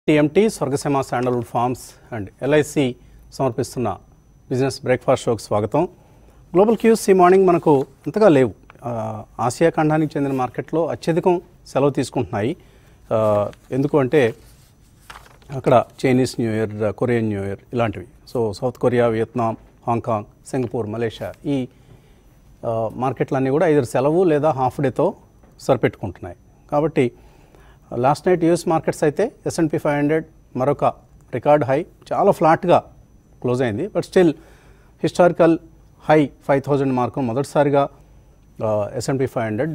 TMT Swargaseema sandalwood farms and LIC సమర్పిస్తున్న business breakfast షోకి స్వాగతం గ్లోబల్ క్యూస్ ఈ మార్నింగ్ మనకు అంతగా లేవు ఆ, ఆసియా ఖండానికి చెందిన మార్కెట్లో అత్యధికం సెలవు తీసుకుంటున్నాయి ఆ, ఎందుకు అంటే అక్కడ Chinese new year Korean new year ఇలాంటివి so South Korea Vietnam hong kong Singapore Malaysia ఈ ఆ, మార్కెట్లన్నీ కూడా ఐదు సెలవు లేదా హాఫ్ డేతో సరిపెట్టుకుంటున్నాయి కాబట్టి లాస్ట్ నైట్ యూఎస్ మార్కెట్స్ అయితే ఎస్ఎన్పి ఫైవ్ హండ్రెడ్ మరొక రికార్డ్ హై చాలా ఫ్లాట్గా క్లోజ్ అయింది but still historical high five thousand mark మొదటిసారిగా ఎస్ఎన్పి ఫైవ్ హండ్రెడ్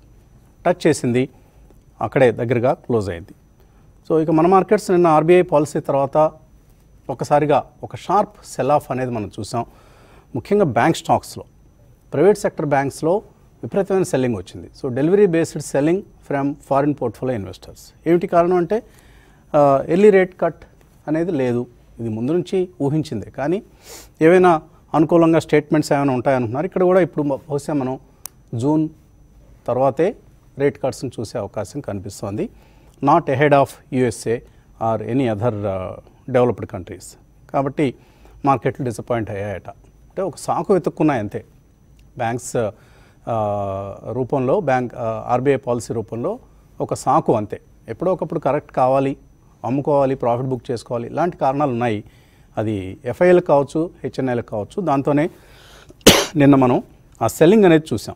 టచ్ చేసింది అక్కడే దగ్గరగా క్లోజ్ అయింది సో ఇక మన మార్కెట్స్ నిన్న ఆర్బీఐ పాలసీ తర్వాత ఒకసారిగా ఒక షార్ప్ సెల్ ఆఫ్ అనేది మనం చూసాం ముఖ్యంగా బ్యాంక్ స్టాక్స్లో ప్రైవేట్ సెక్టర్ బ్యాంక్స్లో విపరీతమైన సెల్లింగ్ వచ్చింది so delivery based selling from foreign portfolio investors ఏమిటి కారణం అంటే ఎర్లీ రేట్ కట్ అనేది లేదు ఇది ముందు నుంచి ఊహించిందే కానీ ఏవైనా అనుకూలంగా స్టేట్మెంట్స్ ఏమైనా ఉంటాయనుకున్నారు ఇక్కడ కూడా ఇప్పుడు బహుశా మనం జూన్ తర్వాతే రేట్ కట్స్ని చూసే అవకాశం కనిపిస్తోంది not ahead of USA or any other developed countries కాబట్టి మార్కెట్లు డిసప్పాయింట్ అయ్యాయట అంటే ఒక సాకు వెతుక్కున్నాయి అంతే బ్యాంక్స్ ఆ, రూపంలో బ్యాంక్ ఆర్బీఐ పాలసీ రూపంలో ఒక సాకు అంతే ఎప్పుడో ఒకప్పుడు కరెక్ట్ కావాలి అమ్ముకోవాలి ప్రాఫిట్ బుక్ చేసుకోవాలి ఇలాంటి కారణాలు ఉన్నాయి అది ఎఫ్ఐఎల్ కావచ్చు హెచ్ఎన్ఐలకు కావచ్చు దాంతోనే నిన్న మనం ఆ సెల్లింగ్ అనేది చూసాం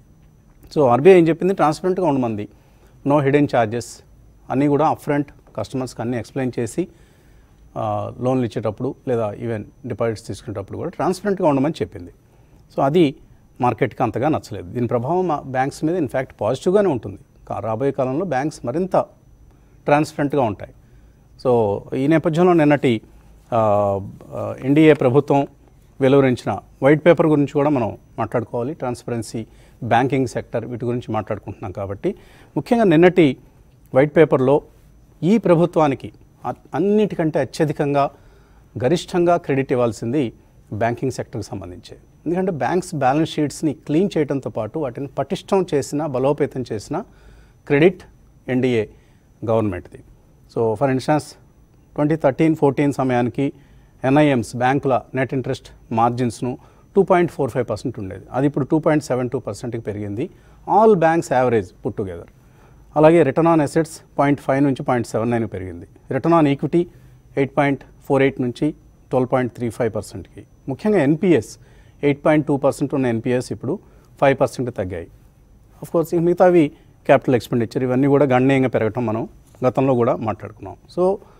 సో ఆర్బీఐ ఏం చెప్పింది ట్రాన్స్పరెంట్గా ఉండమంది నో హిడెన్ ఛార్జెస్ అన్నీ కూడా అప్ఫ్రంట్ కస్టమర్స్కి అన్నీ ఎక్స్ప్లెయిన్ చేసి ఆ, లోన్లు ఇచ్చేటప్పుడు లేదా ఈవెన్ డిపాజిట్స్ తీసుకునేటప్పుడు కూడా ట్రాన్స్పరెంట్గా ఉండమని చెప్పింది సో అది మార్కెట్కి అంతగా నచ్చలేదు దీని ప్రభావం మా బ్యాంక్స్ మీద ఇన్ఫ్యాక్ట్ పాజిటివ్గానే ఉంటుంది కా- రాబోయే కాలంలో బ్యాంక్స్ మరింత ట్రాన్స్పరెంట్గా ఉంటాయి సో ఈ నేపథ్యంలో నిన్నటి ఆ, ఆ, ఎన్డీఏ ప్రభుత్వం వెలువరించిన వైట్ పేపర్ గురించి కూడా మనం మాట్లాడుకోవాలి ట్రాన్స్పరెన్సీ బ్యాంకింగ్ సెక్టర్ వీటి గురించి మాట్లాడుకుంటున్నాం కాబట్టి ముఖ్యంగా నిన్నటి వైట్ పేపర్లో ఈ ప్రభుత్వానికి అ- అన్నిటికంటే అత్యధికంగా గరిష్టంగా క్రెడిట్ ఇవ్వాల్సింది బ్యాంకింగ్ సెక్టర్కి సంబంధించి ఎందుకంటే బ్యాంక్స్ బ్యాలెన్స్ షీట్స్ని క్లీన్ చేయడంతో పాటు వాటిని పటిష్టం చేసిన బలోపేతం చేసిన క్రెడిట్ ఎన్డీఏ గవర్నమెంట్ది so for instance twenty thirteen fourteen సమయానికి ఎన్ఐఎమ్స్ బ్యాంకుల నెట్ ఇంట్రెస్ట్ మార్జిన్స్ను two point four five percent ఉండేది అది ఇప్పుడు టూ పాయింట్ సెవెన్ టూ పర్సెంట్కి పెరిగింది all banks average put together అలాగే return on assets point five నుంచి పాయింట్ సెవెన్ నైన్ పెరిగింది return on equity eight point four eight నుంచి ట్వెల్వ్ పాయింట్ త్రీ ఫైవ్ పర్సెంట్కి ముఖ్యంగా NPAs eight point two percent ఉన్న NPS ఇప్పుడు ఫైవ్ పర్సెంట్ తగ్గాయి of course ఇంక మిగతావి క్యాపిటల్ ఎక్స్పెండిచర్ ఇవన్నీ కూడా గణనీయంగా పెరగటం మనం గతంలో కూడా మాట్లాడుకున్నాం సో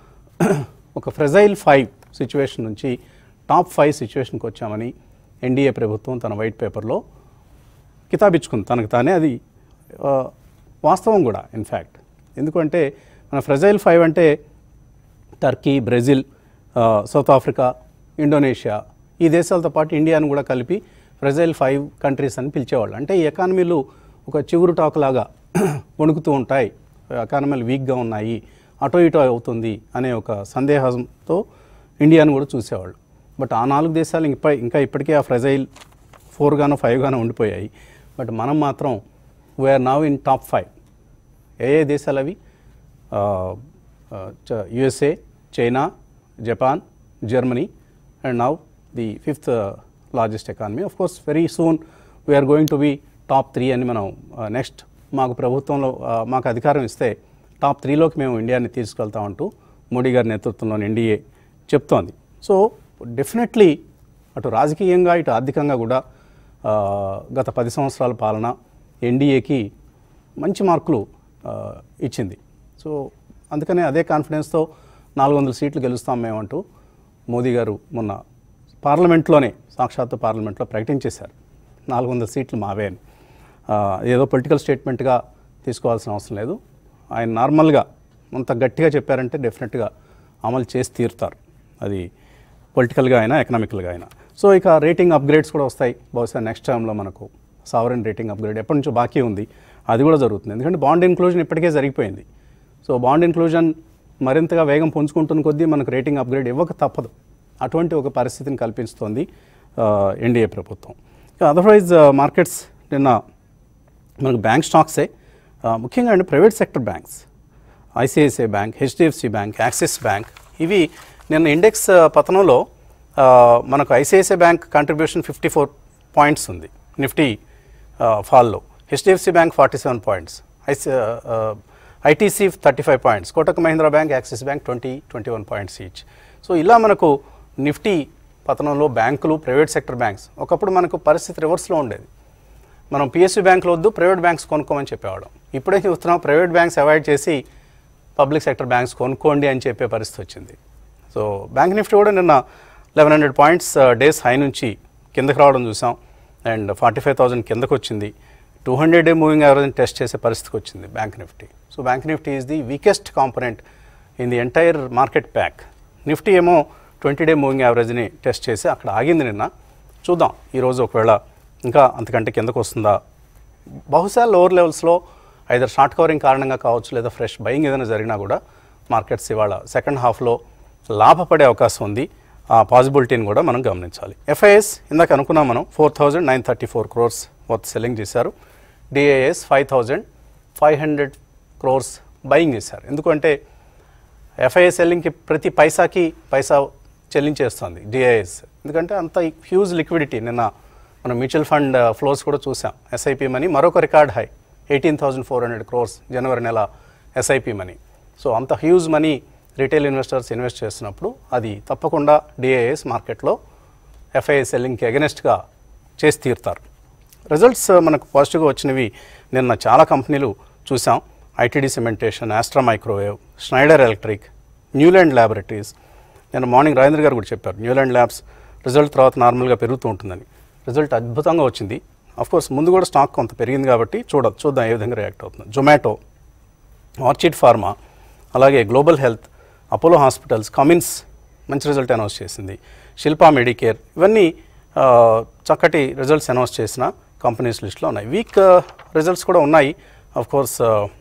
ఒక ఫ్రెజైల్ ఫైవ్ సిచ్యువేషన్ నుంచి టాప్ ఫైవ్ సిచ్యువేషన్కి వచ్చామని ఎన్డీఏ ప్రభుత్వం తన వైట్ పేపర్లో కితాబిచ్చుకుంది తనకు తానే అది ఆ, వాస్తవం కూడా ఇన్ఫ్యాక్ట్ ఎందుకంటే మన ఫ్రెజైల్ ఫైవ్ అంటే టర్కీ బ్రెజిల్ ఆ, సౌత్ ఆఫ్రికా ఇండోనేషియా ఈ దేశాలతో పాటు ఇండియాను కూడా కలిపి ఫ్రెజైల్ ఫైవ్ కంట్రీస్ అని పిలిచేవాళ్ళు అంటే ఈ ఎకానమీలు ఒక చిగురు టాకులాగా వణుకుతూ ఉంటాయి ఎకానమీలు వీక్గా ఉన్నాయి అటో ఇటో అవుతుంది అనే ఒక సందేహంతో ఇండియాను కూడా చూసేవాళ్ళు బట్ ఆ నాలుగు దేశాలు ఇంకా ఇంకా ఇప్పటికే ఆ ఫ్రెజైల్ ఫోర్ గానో ఫైవ్ గానో ఉండిపోయాయి బట్ మనం మాత్రం we are now in top five ఏ ఏ దేశాలు అవి USA China Japan Germany and now the fifth largest economy of course very soon we are going to be top three అని మనం నెక్స్ట్ మాకు ప్రభుత్వంలో uh, మాకు అధికారం ఇస్తే టాప్ త్రీలోకి మేము ఇండియాని తీసుకెళ్తామంటూ మోడీ గారి నేతృత్వంలోని ఎన్డీఏ చెప్తోంది సో డెఫినెట్లీ అటు రాజకీయంగా ఇటు ఆర్థికంగా కూడా ఆ, గత పది సంవత్సరాల పాలన ఎన్డీఏకి మంచి మార్కులు ఆ, ఇచ్చింది సో అందుకనే అదే కాన్ఫిడెన్స్తో నాలుగు వందల సీట్లు గెలుస్తాం మేమంటూ మోదీ గారు మొన్న పార్లమెంట్లోనే సాక్షాత్తు పార్లమెంట్లో ప్రకటించేశారు నాలుగు వందల సీట్లు మావే అని ఆ, ఏదో పొలిటికల్ స్టేట్మెంట్గా తీసుకోవాల్సిన అవసరం లేదు ఆయన నార్మల్గా అంత గట్టిగా చెప్పారంటే డెఫినెట్గా అమలు చేసి తీరుతారు అది పొలిటికల్గా అయినా ఎకనామికల్గా అయినా సో ఇక రేటింగ్ అప్గ్రేడ్స్ కూడా వస్తాయి బహుశా నెక్స్ట్ టైంలో మనకు సావరెన్ రేటింగ్ అప్గ్రేడ్ ఎప్పటి నుంచో బాకీ ఉంది అది కూడా జరుగుతుంది ఎందుకంటే బాండ్ ఇన్క్లూజన్ ఇప్పటికే జరిగిపోయింది సో బాండ్ ఇన్క్లూజన్ మరింతగా వేగం పుంజుకుంటున్న కొద్దీ మనకు రేటింగ్ అప్గ్రేడ్ ఇవ్వక తప్పదు అటువంటి ఒక పరిస్థితిని కల్పిస్తోంది ఎన్డీఏ ప్రభుత్వం అదర్వైజ్ మార్కెట్స్ నిన్న మనకు బ్యాంక్ స్టాక్సే ఆ, ముఖ్యంగా అంటే private sector banks ICICI bank HDFC bank Axis bank ఇవి నిన్న ఇండెక్స్ పతనంలో ఆ, మనకు ICICI bank contribution fifty four points ఉంది నిఫ్టీ ఫాల్లో HDFC bank forty seven points IC ITC thirty five points Kotak Mahindra bank Axis bank twenty twenty one points each so ఇలా మనకు Nifty పతనంలో బ్యాంకులు ప్రైవేట్ సెక్టర్ బ్యాంక్స్ ఒకప్పుడు మనకు పరిస్థితి రివర్స్లో ఉండేది మనం పిఎస్యూ బ్యాంకులు వద్దు ప్రైవేట్ బ్యాంక్స్ కొనుక్కోమని చెప్పేవాళ్ళం ఇప్పుడే చూస్తున్నాం ప్రైవేట్ బ్యాంక్స్ అవాయిడ్ చేసి పబ్లిక్ సెక్టర్ బ్యాంక్స్ కొనుక్కోండి అని చెప్పే పరిస్థితి వచ్చింది సో బ్యాంక్ నిఫ్టీ కూడా నిన్న eleven hundred points days high నుంచి కిందకి రావడం చూసాం అండ్ ఫార్టీ ఫైవ్ థౌసండ్ కిందకు వచ్చింది two hundred day moving average test చేసే పరిస్థితికి వచ్చింది bank Nifty so bank Nifty is the weakest component in the entire market pack Nifty ఏమో ట్వంటీ డే మూవింగ్ యావరేజ్ని టెస్ట్ చేసి అక్కడ ఆగింది నిన్న చూద్దాం ఈరోజు ఒకవేళ ఇంకా అంతకంటే కిందకు వస్తుందా బహుశా లోవర్ లెవెల్స్లో ఐదర్ షార్ట్ కవరింగ్ కారణంగా కావచ్చు లేదా ఫ్రెష్ బయింగ్ ఏదైనా జరిగినా కూడా మార్కెట్స్ ఇవాళ సెకండ్ హాఫ్లో లాభపడే అవకాశం ఉంది ఆ పాసిబిలిటీని కూడా మనం గమనించాలి ఎఫ్ఐఎస్ ఇందాక అనుకున్నాం మనం four thousand nine thirty four crores worth selling చేశారు DIIs five thousand five hundred crores buying చేశారు ఎందుకంటే ఎఫ్ఐఏ సెల్లింగ్కి ప్రతి పైసాకి పైసా చెల్లించేస్తుంది డిఐఎస్ ఎందుకంటే అంత హ్యూజ్ లిక్విడిటీ నిన్న మనం మ్యూచువల్ ఫండ్ ఫ్లోస్ కూడా చూసాం ఎస్ఐపి మనీ మరొక record high eighteen thousand four hundred crores జనవరి నెల ఎస్ఐపి మనీ సో అంత huge money retail investors invest చేస్తున్నప్పుడు అది తప్పకుండా డిఐఎస్ మార్కెట్లో ఎఫ్ఐఏ సెల్లింగ్కి అగెనెస్ట్గా చేసి తీరుతారు రిజల్ట్స్ మనకు పాజిటివ్గా వచ్చినవి నిన్న చాలా కంపెనీలు చూసాం ITD Cementation Astra Microwave Schneider Electric Neuland Laboratories నేను మార్నింగ్ రాజేంద్ర గారు కూడా చెప్పారు న్యూలాండ్ ల్యాబ్స్ రిజల్ట్ తర్వాత నార్మల్గా పెరుగుతూ ఉంటుందని రిజల్ట్ అద్భుతంగా వచ్చింది కోర్స్ ముందు కూడా స్టాక్ కొంత పెరిగింది కాబట్టి చూడ చూద్దాం ఏ విధంగా రియాక్ట్ అవుతుంది జొమాటో ఆర్చిడ్ ఫార్మా అలాగే global health Apollo hospitals Cummins మంచి రిజల్ట్ అనౌన్స్ చేసింది శిల్పా మెడికేర్ ఇవన్నీ ఆ, చక్కటి రిజల్ట్స్ అనౌన్స్ చేసిన కంపెనీస్ లిస్ట్లో ఉన్నాయి వీక్ రిజల్ట్స్ కూడా ఉన్నాయి ఆఫ్ కోర్స్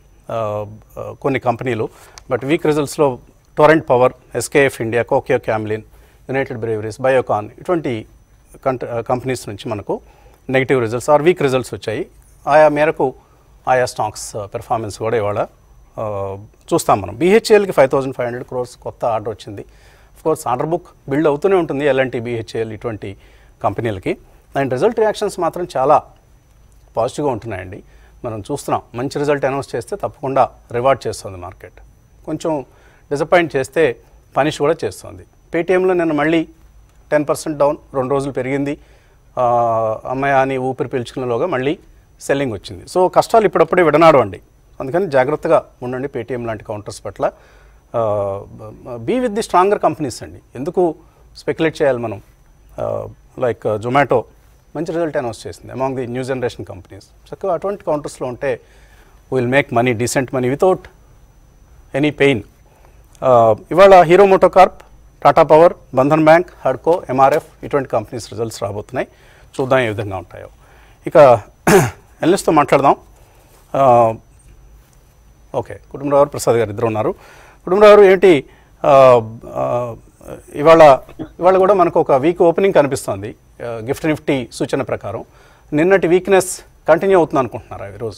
కొన్ని కంపెనీలు బట్ వీక్ రిజల్ట్స్లో Torrent Power SKF India Kokuyo Camlin United Breweries Biocon ఇటువంటి కంట కంపెనీస్ నుంచి మనకు negative results or weak results వచ్చాయి ఆయా మేరకు ఆయా స్టాక్స్ పెర్ఫార్మెన్స్ కూడా ఇవాళ ఆ, చూస్తాం మనం బీహెచ్ఏఎల్కి five thousand five hundred crores కొత్త ఆర్డర్ వచ్చింది కోర్స్ ఆర్డర్ బుక్ బిల్డ్ అవుతూనే ఉంటుంది ఎల్ఎన్టీ బీహెచ్ఏఎల్ ఇటువంటి కంపెనీలకి అండ్ రిజల్ట్ రియాక్షన్స్ మాత్రం చాలా పాజిటివ్గా ఉంటున్నాయండి మనం చూస్తున్నాం మంచి రిజల్ట్ అనౌన్స్ చేస్తే తప్పకుండా రివార్డ్ చేస్తుంది మార్కెట్ కొంచెం డిసప్పాయింట్ చేస్తే పనిష్ కూడా చేస్తుంది పేటీఎంలో నిన్న మళ్ళీ టెన్ పర్సెంట్ డౌన్ రెండు రోజులు పెరిగింది ఆ, అమ్మాయి అని ఊపిరి పీల్చుకునేలోగా మళ్ళీ సెల్లింగ్ వచ్చింది సో కష్టాలు ఇప్పుడప్పుడే విడనాడవండి అందుకని జాగ్రత్తగా ఉండండి పేటీఎం లాంటి కౌంటర్స్ పట్ల be with the stronger companies అండి ఎందుకు స్పెక్యులేట్ చేయాలి మనం లైక్ జొమాటో మంచి రిజల్ట్ అనౌన్స్ చేసింది among the new generation companies చక్కగా అటువంటి కౌంటర్స్లో ఉంటే will make money decent money without any pain ఇవాళ Hero Moto MotoCorp Tata power Bandhan bank హడ్కో ఎంఆర్ఎఫ్ ఇటువంటి కంపెనీస్ రిజల్ట్స్ రాబోతున్నాయి చూద్దాం ఏ విధంగా ఉంటాయో ఇక ఎల్ఎస్తో మాట్లాడదాం ఆ, ఓకే కుటుంబరావు ప్రసాద్ గారు ఇద్దరు ఉన్నారు కుటుంబరావు గారు ఏంటి ఆ, ఆ, ఇవాళ ఇవాళ కూడా మనకు ఒక వీక్ ఓపెనింగ్ కనిపిస్తోంది ఆ, గిఫ్ట్ నిఫ్టీ సూచన ప్రకారం నిన్నటి వీక్నెస్ కంటిన్యూ అవుతుంది అనుకుంటున్నారా ఈరోజు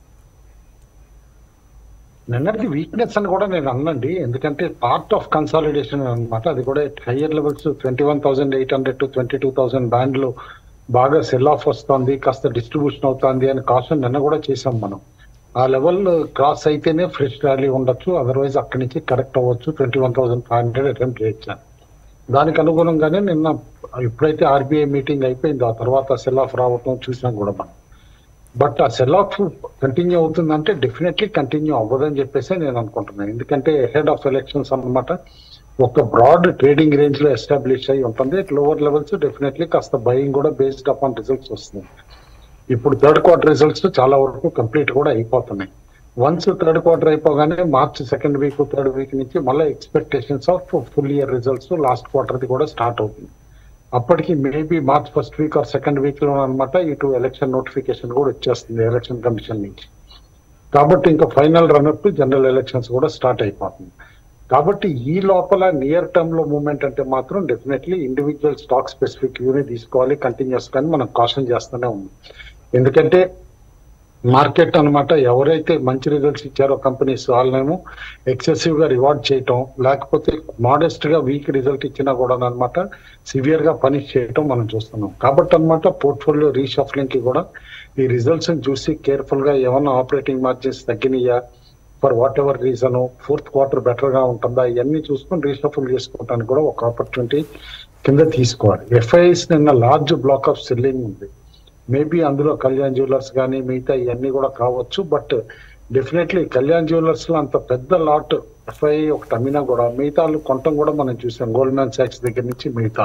నిన్నటిది వీక్నెస్ అని కూడా నేను అన్నండి ఎందుకంటే పార్ట్ ఆఫ్ కన్సాలిడేషన్ అన్నమాట అది కూడా higher levels twenty one thousand eight hundred to twenty two thousand బ్యాండ్లు బాగా సెల్ ఆఫ్ వస్తుంది కాస్త డిస్ట్రిబ్యూషన్ అవుతుంది అని కాషన్ నిన్న కూడా చేసాం మనం ఆ లెవెల్ క్రాస్ అయితేనే ఫ్రెష్ ర్యాలీ ఉండొచ్చు అదర్వైజ్ అక్కడి నుంచి కరెక్ట్ అవ్వచ్చు twenty one thousand five hundred attempt చేయొచ్చాను దానికి అనుగుణంగానే నిన్న ఎప్పుడైతే ఆర్బీఐ మీటింగ్ అయిపోయిందో ఆ తర్వాత సెల్ ఆఫ్ రావటం చూసాం కూడా మనం బట్ ఆ సెల్ ఆఫ్ కంటిన్యూ అవుతుందంటే డెఫినెట్లీ కంటిన్యూ అవ్వదని చెప్పేసి నేను అనుకుంటున్నాను ఎందుకంటే హెడ్ ఆఫ్ ఎలక్షన్స్ అన్నమాట ఒక బ్రాడ్ ట్రేడింగ్ రేంజ్ లో ఎస్టాబ్లిష్ అయి ఉంటుంది లోవర్ లెవెల్స్ డెఫినెట్లీ కాస్త బయింగ్ కూడా బేస్డ్ అపాన్ రిజల్ట్స్ వస్తుంది ఇప్పుడు థర్డ్ క్వార్టర్ రిజల్ట్స్ చాలా వరకు కంప్లీట్ కూడా అయిపోతున్నాయి వన్స్ థర్డ్ క్వార్టర్ అయిపోగానే March second week third week నుంచి మళ్ళీ expectations of full year results last క్వార్టర్ది కూడా స్టార్ట్ అవుతుంది అప్పటికి maybe March first week or second week లో అనమాట ఇటు ఎలక్షన్ నోటిఫికేషన్ కూడా వచ్చేస్తుంది ఎలక్షన్ కమిషన్ నుంచి కాబట్టి ఇంకా ఫైనల్ రన్అప్ జనరల్ ఎలక్షన్స్ కూడా స్టార్ట్ అయిపోతుంది కాబట్టి ఈ లోపల నియర్ టర్మ్ లో మూవ్మెంట్ అంటే మాత్రం డెఫినెట్లీ ఇండివిజువల్ స్టాక్ స్పెసిఫిక్ యూని తీసుకోవాలి కంటిన్యూస్ కానీ మనం కాషన్ చేస్తూనే ఉంది ఎందుకంటే మార్కెట్ అన్నమాట ఎవరైతే మంచి రిజల్ట్స్ ఇచ్చారో కంపెనీస్ వాళ్ళనేమో ఎక్సెసివ్ గా రివార్డ్ చేయటం లేకపోతే మోడెస్ట్ గా వీక్ రిజల్ట్ ఇచ్చినా కూడా అనమాట సివియర్ గా పనిష్ చేయటం మనం చూస్తున్నాం కాబట్టి అనమాట పోర్ట్ఫోలియో రీషఫ్లింగ్ కి కూడా ఈ రిజల్ట్స్ చూసి కేర్ఫుల్ గా ఏమన్నా ఆపరేటింగ్ మార్జిన్స్ తగ్గినాయా for whatever reason fourth quarter better గా ఉంటుందా ఇవన్నీ చూసుకొని రీషఫుల్ చేసుకోవడానికి కూడా ఒక ఆపర్చునిటీ కింద తీసుకోవాలి ఎఫ్ఐఎస్ నిన్న లార్జ్ బ్లాక్ ఆఫ్ సెల్లింగ్ ఉంది మేబీ అందులో కళ్యాణ్ జ్యువెలర్స్ కానీ మిగతా ఇవన్నీ కూడా కావచ్చు బట్ డెఫినెట్లీ కళ్యాణ్ జ్యువెలర్స్ లో అంత పెద్ద లాట్ ఎఫ్ఐ ఒకటి అమ్మినా కూడా మిగతా కొనటం కూడా మనం చూసాం గోల్డ్ మ్యాన్ సాక్స్ దగ్గర నుంచి మిగతా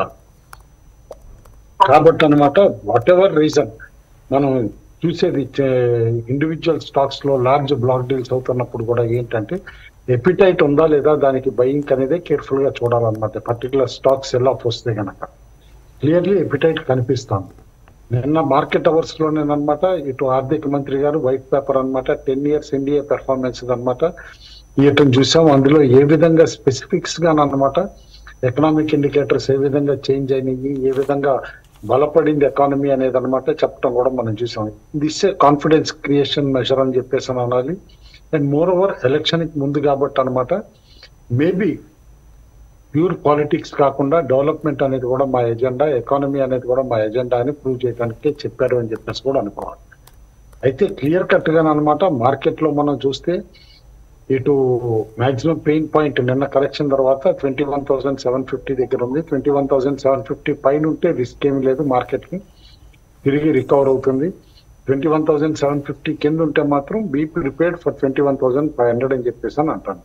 కాబట్టి అనమాట వాట్ ఎవర్ రీజన్ మనం చూసేది ఇండివిజువల్ స్టాక్స్ లో లార్జ్ బ్లాక్ డీల్స్ అవుతున్నప్పుడు కూడా ఏంటంటే ఎపిటైట్ ఉందా లేదా దానికి బయింగ్ అనేది కేర్ఫుల్ గా చూడాలన్నమాట పర్టికులర్ స్టాక్ సెల్ ఆఫ్ వస్తే గనక క్లియర్లీ ఎపిటైట్ కనిపిస్తాం నిన్న మార్కెట్ అవర్స్ లో అనమాట ఇటు ఆర్థిక మంత్రి గారు వైట్ పేపర్ అన్నమాట టెన్ ఇయర్స్ ఎన్డీఏ పెర్ఫార్మెన్స్ అనమాట ఇటు చూసాం అందులో ఏ విధంగా స్పెసిఫిక్స్ గా అన్నమాట ఎకనామిక్ ఇండికేటర్స్ ఏ విధంగా చేంజ్ అయినాయి ఏ విధంగా బలపడింది ఎకానమీ అనేది అనమాట చెప్పడం కూడా మనం చూసాం this a confidence creation measure అని చెప్పేసి అని అనాలి అండ్ మోర్ ఓవర్ ఎలక్షన్ కి ముందు కాబట్టి అనమాట మేబీ ప్యూర్ పాలిటిక్స్ కాకుండా డెవలప్మెంట్ అనేది కూడా మా ఎజెండా ఎకానమీ అనేది కూడా మా ఎజెండా అని ప్రూవ్ చేయడానికి చెప్పారు అని చెప్పేసి కూడా అనుకోవాలి అయితే క్లియర్ కట్ గా అనమాట మార్కెట్ లో మనం చూస్తే ఇటు మాక్సిమం పెయిన్ పాయింట్ నిన్న కరెక్షన్ తర్వాత twenty one thousand seven fifty దగ్గర ఉంది twenty one thousand seven fifty పైన ఉంటే రిస్క్ ఏమీ లేదు మార్కెట్ కి తిరిగి రికవర్ అవుతుంది twenty one thousand seven fifty కింద ఉంటే మాత్రం be prepared for twenty one thousand five hundred అని చెప్పేసి అని అంటాను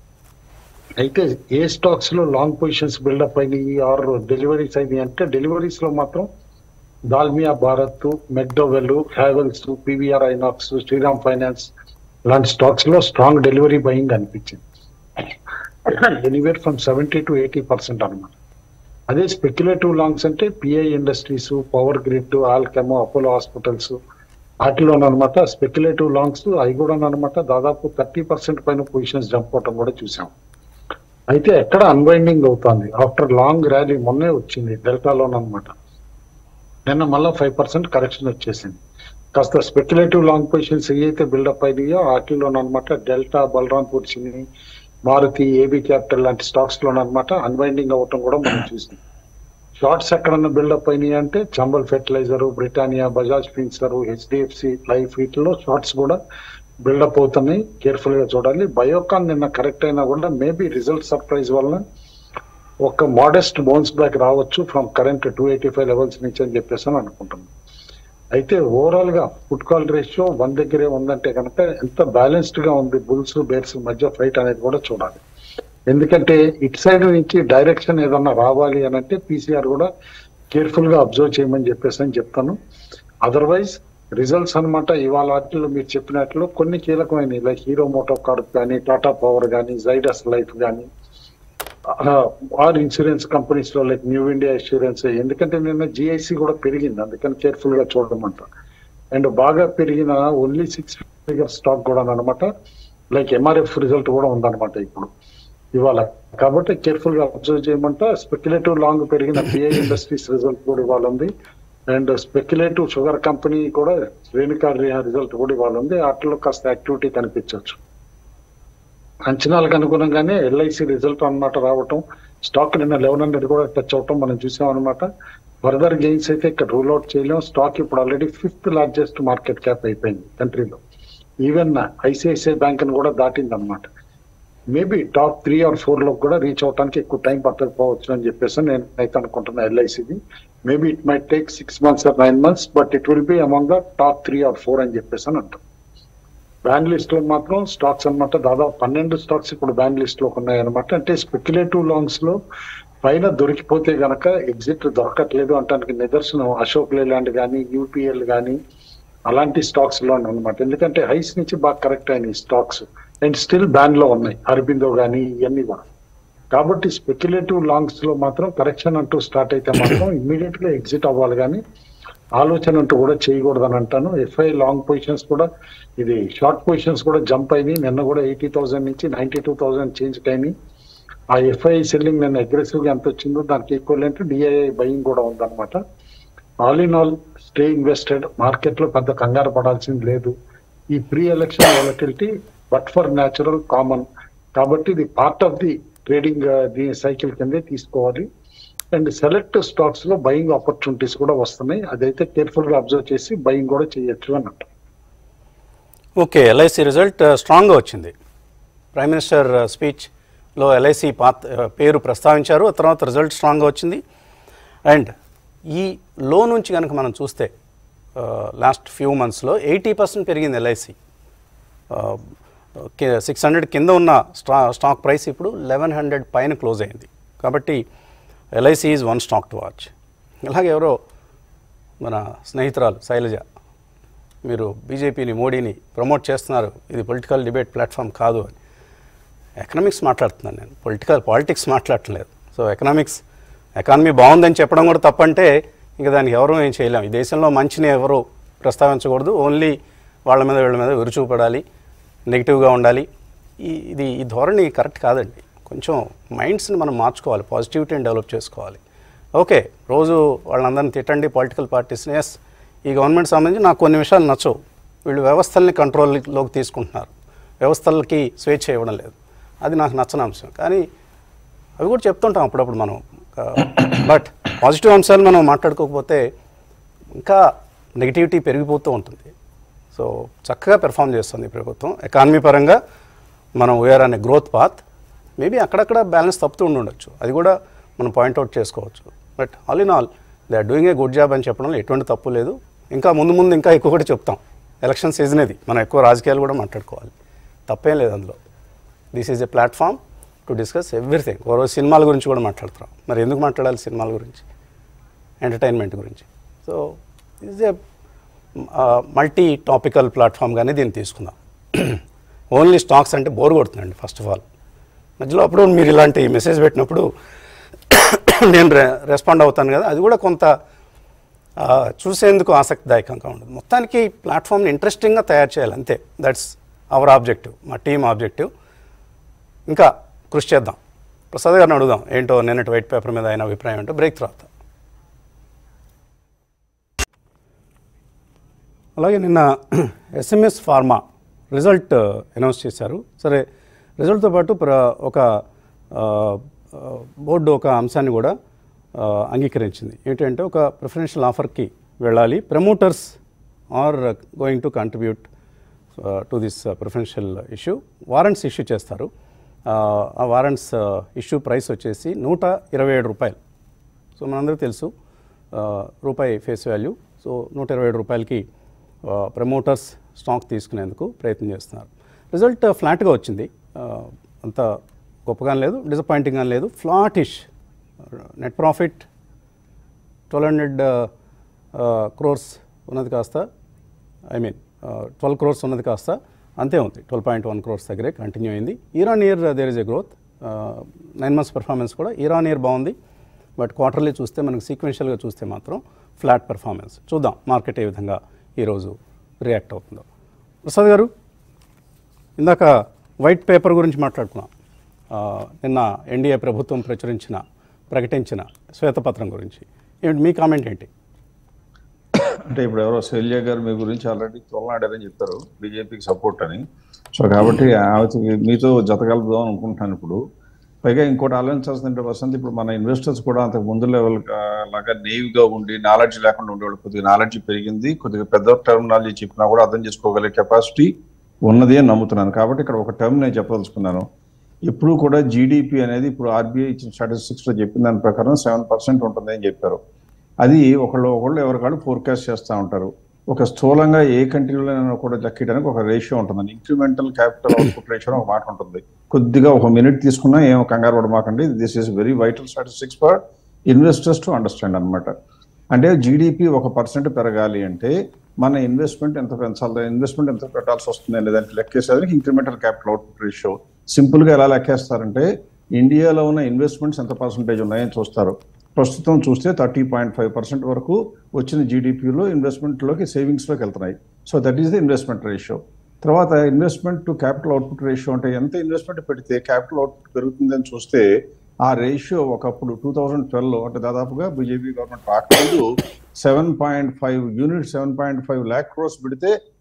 అయితే ఏ స్టాక్స్ లో లాంగ్ పొజిషన్స్ బిల్డప్ అయినాయి ఆర్ డెలివరీస్ అయినాయి అంటే డెలివరీస్ లో మాత్రం Dalmia Bharat McDowell Havells PVR Inox Shriram Finance లాంటి స్టాక్స్ లో స్ట్రాంగ్ డెలివరీ బయింగ్ అనిపించింది anywhere from seventy to eighty percent అనమాట అదే స్పెక్యులేటివ్ లాంగ్స్ అంటే PI Industries Power Grid ఆల్కెమో Apollo Hospitals వాటిలో అనమాట స్పెక్యులేటివ్ లాంగ్స్ అవి కూడా అనమాట దాదాపు థర్టీ పర్సెంట్ పైన పొజిషన్స్ జంప్ అవటం కూడా చూసాం అయితే ఎక్కడ అన్వైండింగ్ అవుతుంది ఆఫ్టర్ లాంగ్ ర్యాలీ మొన్నే వచ్చింది డెల్టాలోనమాట నిన్న మళ్ళీ ఫైవ్ పర్సెంట్ కరెక్షన్ వచ్చేసింది కాస్త స్పెక్యులేటివ్ లాంగ్ పొజిషన్స్ ఏవైతే బిల్డప్ అయినాయో వాటిలోనమాట Delta Balrampur Chinni Maruti AB Capital లాంటి స్టాక్స్ లోనమాట అన్వైండింగ్ అవ్వటం కూడా మనం చూసాం షార్ట్స్ ఎక్కడన్నా బిల్డప్ అయినాయి అంటే Chambal fertiliser Britannia Bajaj Finserv HDFC Life వీటిలో షార్ట్స్ కూడా బిల్డప్ అవుతున్నాయి కేర్ఫుల్ గా చూడాలి బయోకాన్ నిన్న కరెక్ట్ అయినా కూడా మేబీ రిజల్ట్ సర్ప్రైజ్ వలన ఒక మోడెస్ట్ బౌన్స్ బ్యాక్ రావచ్చు from current two eighty five levels నుంచి అని చెప్పేసి అని అనుకుంటున్నాను అయితే ఓవరాల్ గా ఫుడ్ కాల్ రేషియో వన్ దగ్గరే ఉందంటే కనుక ఎంత బ్యాలెన్స్డ్ గా ఉంది బుల్స్ బేర్స్ మధ్య ఫైట్ అనేది కూడా చూడాలి ఎందుకంటే ఇటు సైడ్ నుంచి డైరెక్షన్ ఏదన్నా రావాలి అని అంటే పీసీఆర్ కూడా కేర్ఫుల్ గా అబ్జర్వ్ చేయమని చెప్పేసి అని చెప్తాను అదర్వైజ్ రిజల్ట్స్ అన్నమాట ఇవాళ వాటిలో మీరు చెప్పినట్లు కొన్ని కీలకమైనవి లైక్ హీరో మోటో కార్ప్ కానీ టాటా పవర్ కానీ జైడస్ లైఫ్ కానీ ఆర్ ఇన్సూరెన్స్ కంపెనీస్ లో లైక్ న్యూ ఇండియా ఇన్సూరెన్స్ ఎందుకంటే నిన్న జిఐసి కూడా పెరిగింది అందుకని కేర్ఫుల్ గా చూడమంట అండ్ బాగా పెరిగిన ఓన్లీ సిక్స్ ఫిగర్ స్టాక్ కూడా అనమాట లైక్ ఎంఆర్ఎఫ్ రిజల్ట్ కూడా ఉందన్నమాట ఇప్పుడు ఇవాళ కాబట్టి కేర్ఫుల్ గా అబ్జర్వ్ చేయమంట స్పెక్యులేటివ్ లాంగ్ పెరిగిన పిఐ ఇండస్ట్రీస్ రిజల్ట్ కూడా ఇవాళ ఉంది అండ్ స్పెక్యులేటివ్ షుగర్ కంపెనీ కూడా రేణుకా రిజల్ట్ కూడా ఇవాళ ఉంది వాటిలో కాస్త యాక్టివిటీ కనిపించవచ్చు అంచనాలకు అనుగుణంగానే ఎల్ఐసి రిజల్ట్ అన్నమాట రావటం స్టాక్ నిన్న లెవెన్ హండ్రెడ్ కూడా టచ్ అవటం మనం చూసాం అనమాట ఫర్దర్ గెయిన్స్ అయితే ఇక్కడ రూల్ అవుట్ చేయలేం స్టాక్ ఇప్పుడు already fifth largest market cap అయిపోయింది కంట్రీలో ఈవెన్ ఐసిఐసిఐ బ్యాంక్ ని కూడా దాటింది అనమాట maybe top three or four లో కూడా రీచ్ అవడానికి ఎక్కువ టైం పట్టకపోవచ్చు అని చెప్పేసి నేను అయితే అనుకుంటున్నా ఎల్ఐసిది maybe it might take six months or nine months but it will be among the top three or four అని చెప్పేసి అని అంటాం బ్యాన్ లిస్ట్ లో మాత్రం స్టాక్స్ అన్నమాట దాదాపు పన్నెండు స్టాక్స్ ఇప్పుడు బ్యాన్ లిస్ట్ లో ఉన్నాయి అనమాట అంటే స్పెక్యులేటివ్ లాంగ్స్ లో పైన దొరికిపోతే గనక ఎగ్జిట్ దొరకట్లేదు అంటానికి నిదర్శనం అశోక్ లేలాండ్ కానీ యూపీఎల్ కానీ అలాంటి స్టాక్స్ లో అనమాట ఎందుకంటే హైస్ నుంచి బాగా కరెక్ట్ అయినాయి స్టాక్స్ అండ్ స్టిల్ బ్యాన్ లో ఉన్నాయి అరబిందో కానీ ఇవన్నీ కూడా కాబట్టి స్పెక్యులేటివ్ లాంగ్స్ లో మాత్రం కరెక్షన్ అంటూ స్టార్ట్ అయితే మాత్రం ఇమ్మీడియట్ గా ఎగ్జిట్ అవ్వాలి కానీ ఆలోచన అంటూ కూడా చేయకూడదని అంటాను ఎఫ్ఐ లాంగ్ పొజిషన్స్ కూడా ఇది షార్ట్ పొజిషన్స్ కూడా జంప్ అయినాయి నిన్న కూడా ఎయిటీ థౌసండ్ నుంచి నైన్టీ టూ థౌసండ్ చేంజ్ అయినాయి ఆ ఎఫ్ఐ సెల్లింగ్ నిన్న అగ్రెసివ్ గా ఎంత వచ్చిందో దానికి ఈక్వల్ డిఐఐ బయింగ్ కూడా ఉందన్నమాట all in all stay invested market లో పెద్ద కంగారు పడాల్సింది లేదు ఈ pre election volatility but for natural common కాబట్టి ఇది పార్ట్ ఆఫ్ ది ట్రేడింగ్ దీని సైకిల్ కిందే తీసుకోవాలి అండ్ సెలెక్ట్ స్టాక్స్ లో బయింగ్ ఆపర్చునిటీస్ కూడా వస్తున్నాయి అదైతే కేర్ఫుల్ గా అబ్జర్వ్ చేసి బయింగ్ కూడా చేయొచ్చు అని అంటారు ఓకే ఎల్ఐసి రిజల్ట్ స్ట్రాంగ్గా వచ్చింది ప్రైమ్ మినిస్టర్ స్పీచ్లో ఎల్ఐసి పాత్ పేరు ప్రస్తావించారు ఆ తర్వాత రిజల్ట్ స్ట్రాంగ్గా వచ్చింది అండ్ ఈ లో నుంచి కనుక మనం చూస్తే లాస్ట్ ఫ్యూ మంత్స్లో ఎయిటీ పర్సెంట్ పెరిగింది ఎల్ఐసి సిక్స్ హండ్రెడ్ కింద ఉన్న స్టా స్టాక్ ప్రైస్ ఇప్పుడు లెవెన్ హండ్రెడ్ పైన క్లోజ్ అయింది కాబట్టి LIC is one stock to watch ఇలాగే ఎవరో మన స్నేహితురాలు శైలజ మీరు బీజేపీని మోడీని ప్రమోట్ చేస్తున్నారు ఇది పొలిటికల్ డిబేట్ ప్లాట్ఫామ్ కాదు అని ఎకనామిక్స్ మాట్లాడుతున్నాను నేను పొలిటికల్ పాలిటిక్స్ మాట్లాడట్లేదు సో ఎకనామిక్స్ ఎకానమీ బాగుందని చెప్పడం కూడా తప్పంటే ఇంకా దానికి ఎవరూ ఏం చేయలేం ఈ దేశంలో మంచిని ఎవరు ప్రస్తావించకూడదు ఓన్లీ వాళ్ళ మీద వీళ్ళ మీద విరుచుపడాలి నెగిటివ్గా ఉండాలి ఈ ఇది ఈ ధోరణి కరెక్ట్ కాదండి కొంచెం మైండ్స్ని మనం మార్చుకోవాలి పాజిటివిటీని డెవలప్ చేసుకోవాలి ఓకే రోజు వాళ్ళందరినీ తిట్టండి పొలిటికల్ పార్టీస్ని ఎస్ ఈ గవర్నమెంట్ సంబంధించి నాకు కొన్ని విషయాలు నచ్చవు వీళ్ళు వ్యవస్థల్ని కంట్రోల్లోకి తీసుకుంటున్నారు వ్యవస్థలకి స్వేచ్ఛ ఇవ్వడం లేదు అది నాకు నచ్చని అంశం కానీ అవి కూడా చెప్తుంటాం అప్పుడప్పుడు మనం బట్ పాజిటివ్ అంశాలు మనం మాట్లాడుకోకపోతే ఇంకా నెగిటివిటీ పెరిగిపోతూ ఉంటుంది సో చక్కగా పెర్ఫామ్ చేస్తుంది ఈ ప్రభుత్వం ఎకానమీ పరంగా మనం వీఆర్ అనే గ్రోత్ పాత్ మేబీ అక్కడక్కడ బ్యాలెన్స్ తప్పుతూ ఉండి ఉండొచ్చు అది కూడా మనం పాయింట్అవుట్ చేసుకోవచ్చు but all in all they are doing a good job అని చెప్పడంలో ఎటువంటి తప్పు లేదు ఇంకా ముందు ముందు ఇంకా ఎక్కువ కూడా చెప్తాం ఎలక్షన్ సీజన్ ఇది మనం ఎక్కువ రాజకీయాలు కూడా మాట్లాడుకోవాలి తప్పేం లేదు అందులో this is a platform to discuss everything ఓ రోజు సినిమాల గురించి కూడా మాట్లాడుతున్నాం మరి ఎందుకు మాట్లాడాలి సినిమాల గురించి ఎంటర్టైన్మెంట్ గురించి so is a multi topical ప్లాట్ఫామ్గానే దీన్ని తీసుకుందాం ఓన్లీ స్టాక్స్ అంటే బోర్ కొడుతుందండి ఫస్ట్ ఆఫ్ ఆల్ మధ్యలో అప్పుడు మీరు ఇలాంటి మెసేజ్ పెట్టినప్పుడు నేను రె రెస్పాండ్ అవుతాను కదా అది కూడా కొంత ఆ, చూసేందుకు ఆసక్తిదాయకంగా ఉండదు మొత్తానికి ప్లాట్ఫామ్ని ఇంట్రెస్టింగ్గా తయారు చేయాలి అంతే దట్స్ అవర్ ఆబ్జెక్టివ్ మా టీమ్ ఆబ్జెక్టివ్ ఇంకా కృషి చేద్దాం ప్రసాద్ గారిని అడుగుదాం ఏంటో నిన్నటి వైట్ పేపర్ మీద ఆయన అభిప్రాయం ఏంటో బ్రేక్ తర్వాత అలాగే నిన్న ఎస్ఎంఎస్ ఫార్మా రిజల్ట్ అనౌన్స్ చేశారు సరే రిజల్ట్తో పాటు ప్ర ఒక ఆ, ఆ, బోర్డు ఒక అంశాన్ని కూడా ఆ, అంగీకరించింది ఏంటంటే ఒక ప్రిఫరెన్షియల్ ఆఫర్కి వెళ్ళాలి promoters are going to contribute to this preferential issue warrants issue చేస్తారు ఆ, ఆ వారెంట్స్ ఇష్యూ ప్రైస్ వచ్చేసి నూట ఇరవై ఏడు రూపాయలు సో మనందరికీ తెలుసు ఆ, రూపాయి ఫేస్ వాల్యూ సో నూట ఇరవై ఏడు రూపాయలకి ప్రమోటర్స్ స్టాక్ తీసుకునేందుకు ప్రయత్నం చేస్తున్నారు రిజల్ట్ ఫ్లాట్గా వచ్చింది ఆ, అంత గొప్పగా లేదు డిసప్పాయింటింగ్గా లేదు flattish net profit twelve hundred crores ఉన్నది కాస్త ఐ మీన్ ట్వెల్వ్ క్రోర్స్ ఉన్నది కాస్త అంతే ఉంది ట్వెల్వ్ పాయింట్ వన్ క్రోర్స్ దగ్గరే కంటిన్యూ అయింది year on year there is a growth nine months performance కూడా ఇయర్ ఆన్ ఇయర్ బాగుంది బట్ క్వార్టర్లీ చూస్తే మనకు సీక్వెన్షియల్గా చూస్తే మాత్రం ఫ్లాట్ పెర్ఫార్మెన్స్ చూద్దాం మార్కెట్ ఏ విధంగా ఈరోజు రియాక్ట్ అవుతుందో ప్రసాద్ గారు ఇందాక వైట్ పేపర్ గురించి మాట్లాడుకున్నాం ఆ, నిన్న ఎన్డీఏ ప్రభుత్వం ప్రచురించిన ప్రకటించిన శ్వేతపత్రం గురించి ఏమిటి మీ కామెంట్ ఏంటి అంటే ఇప్పుడు ఎవరో శైల్య గారు మీ గురించి ఆల్రెడీ తొలనాడారని చెప్పారు బీజేపీకి సపోర్ట్ అని సో కాబట్టి ఆమెకి మీతో జతగలుపుదాం అనుకుంటున్నాను ఇప్పుడు పైగా ఇంకోటి ఆలోచించాల్సిన వసంత్ ఇప్పుడు మన ఇన్వెస్టర్స్ కూడా అంతకు ముందు లెవెల్ లాగా నేవిగా ఉండి నాలెడ్జ్ లేకుండా ఉండేవాళ్ళు కొద్దిగా నాలెడ్జ్ పెరిగింది కొద్దిగా పెద్ద టర్మినాలజీ చెప్పినా కూడా అర్థం చేసుకోగలిగే కెపాసిటీ ఉన్నది అని నమ్ముతున్నాను కాబట్టి ఇక్కడ ఒక టర్మ్ నేను చెప్పదలుచుకున్నాను ఇప్పుడు కూడా జీడిపి అనేది ఇప్పుడు ఆర్బీఐ ఇచ్చిన స్టాటిస్టిక్స్ లో చెప్పిన దాని ప్రకారం సెవెన్ పర్సెంట్ ఉంటుంది అని చెప్పారు అది ఒకళ్ళు ఒకళ్ళు ఎవరికాళ్ళు ఫోర్కాస్ట్ చేస్తూ ఉంటారు ఒక స్థూలంగా ఏ కంట్రీలో కూడా లెక్కడానికి ఒక రేషియో ఉంటుంది ఇంక్రిమెంటల్ క్యాపిటల్ అవుట్పుట్ రేషియో ఒక మాట ఉంటుంది కొద్దిగా ఒక మినిట్ తీసుకున్నా ఏం కంగారు పడమాకండి this is very vital statistics for investors to understand అన్నమాట అంటే జీడిపి ఒక పర్సెంట్ పెరగాలి అంటే మన ఇన్వెస్ట్మెంట్ ఎంత పెంచాలి ఇన్వెస్ట్మెంట్ ఎంత పెట్టాల్సి వస్తుంది అనే దానికి లెక్కేసేదానికి incremental capital output ratio simple గా ఎలా లెక్కేస్తారంటే ఇండియాలో ఉన్న ఇన్వెస్ట్మెంట్స్ ఎంత పర్సెంటేజ్ ఉన్నాయని చూస్తారు ప్రస్తుతం చూస్తే థర్టీ పాయింట్ ఫైవ్ పర్సెంట్ వరకు వచ్చిన జీడిపిలో ఇన్వెస్ట్మెంట్లోకి సేవింగ్స్లోకి వెళ్తున్నాయి so that is the investment ratio తర్వాత investment to capital output ratio అంటే ఎంత ఇన్వెస్ట్మెంట్ పెడితే క్యాపిటల్ అవుట్పుట్ పెరుగుతుందని చూస్తే ఆ రేషియో ఒకప్పుడు టూ థౌజండ్ ట్వెల్వ్ అంటే దాదాపుగా బీజేపీ గవర్నమెంట్ రాకముందు seven point five unit seven point five lakh crores పెడితే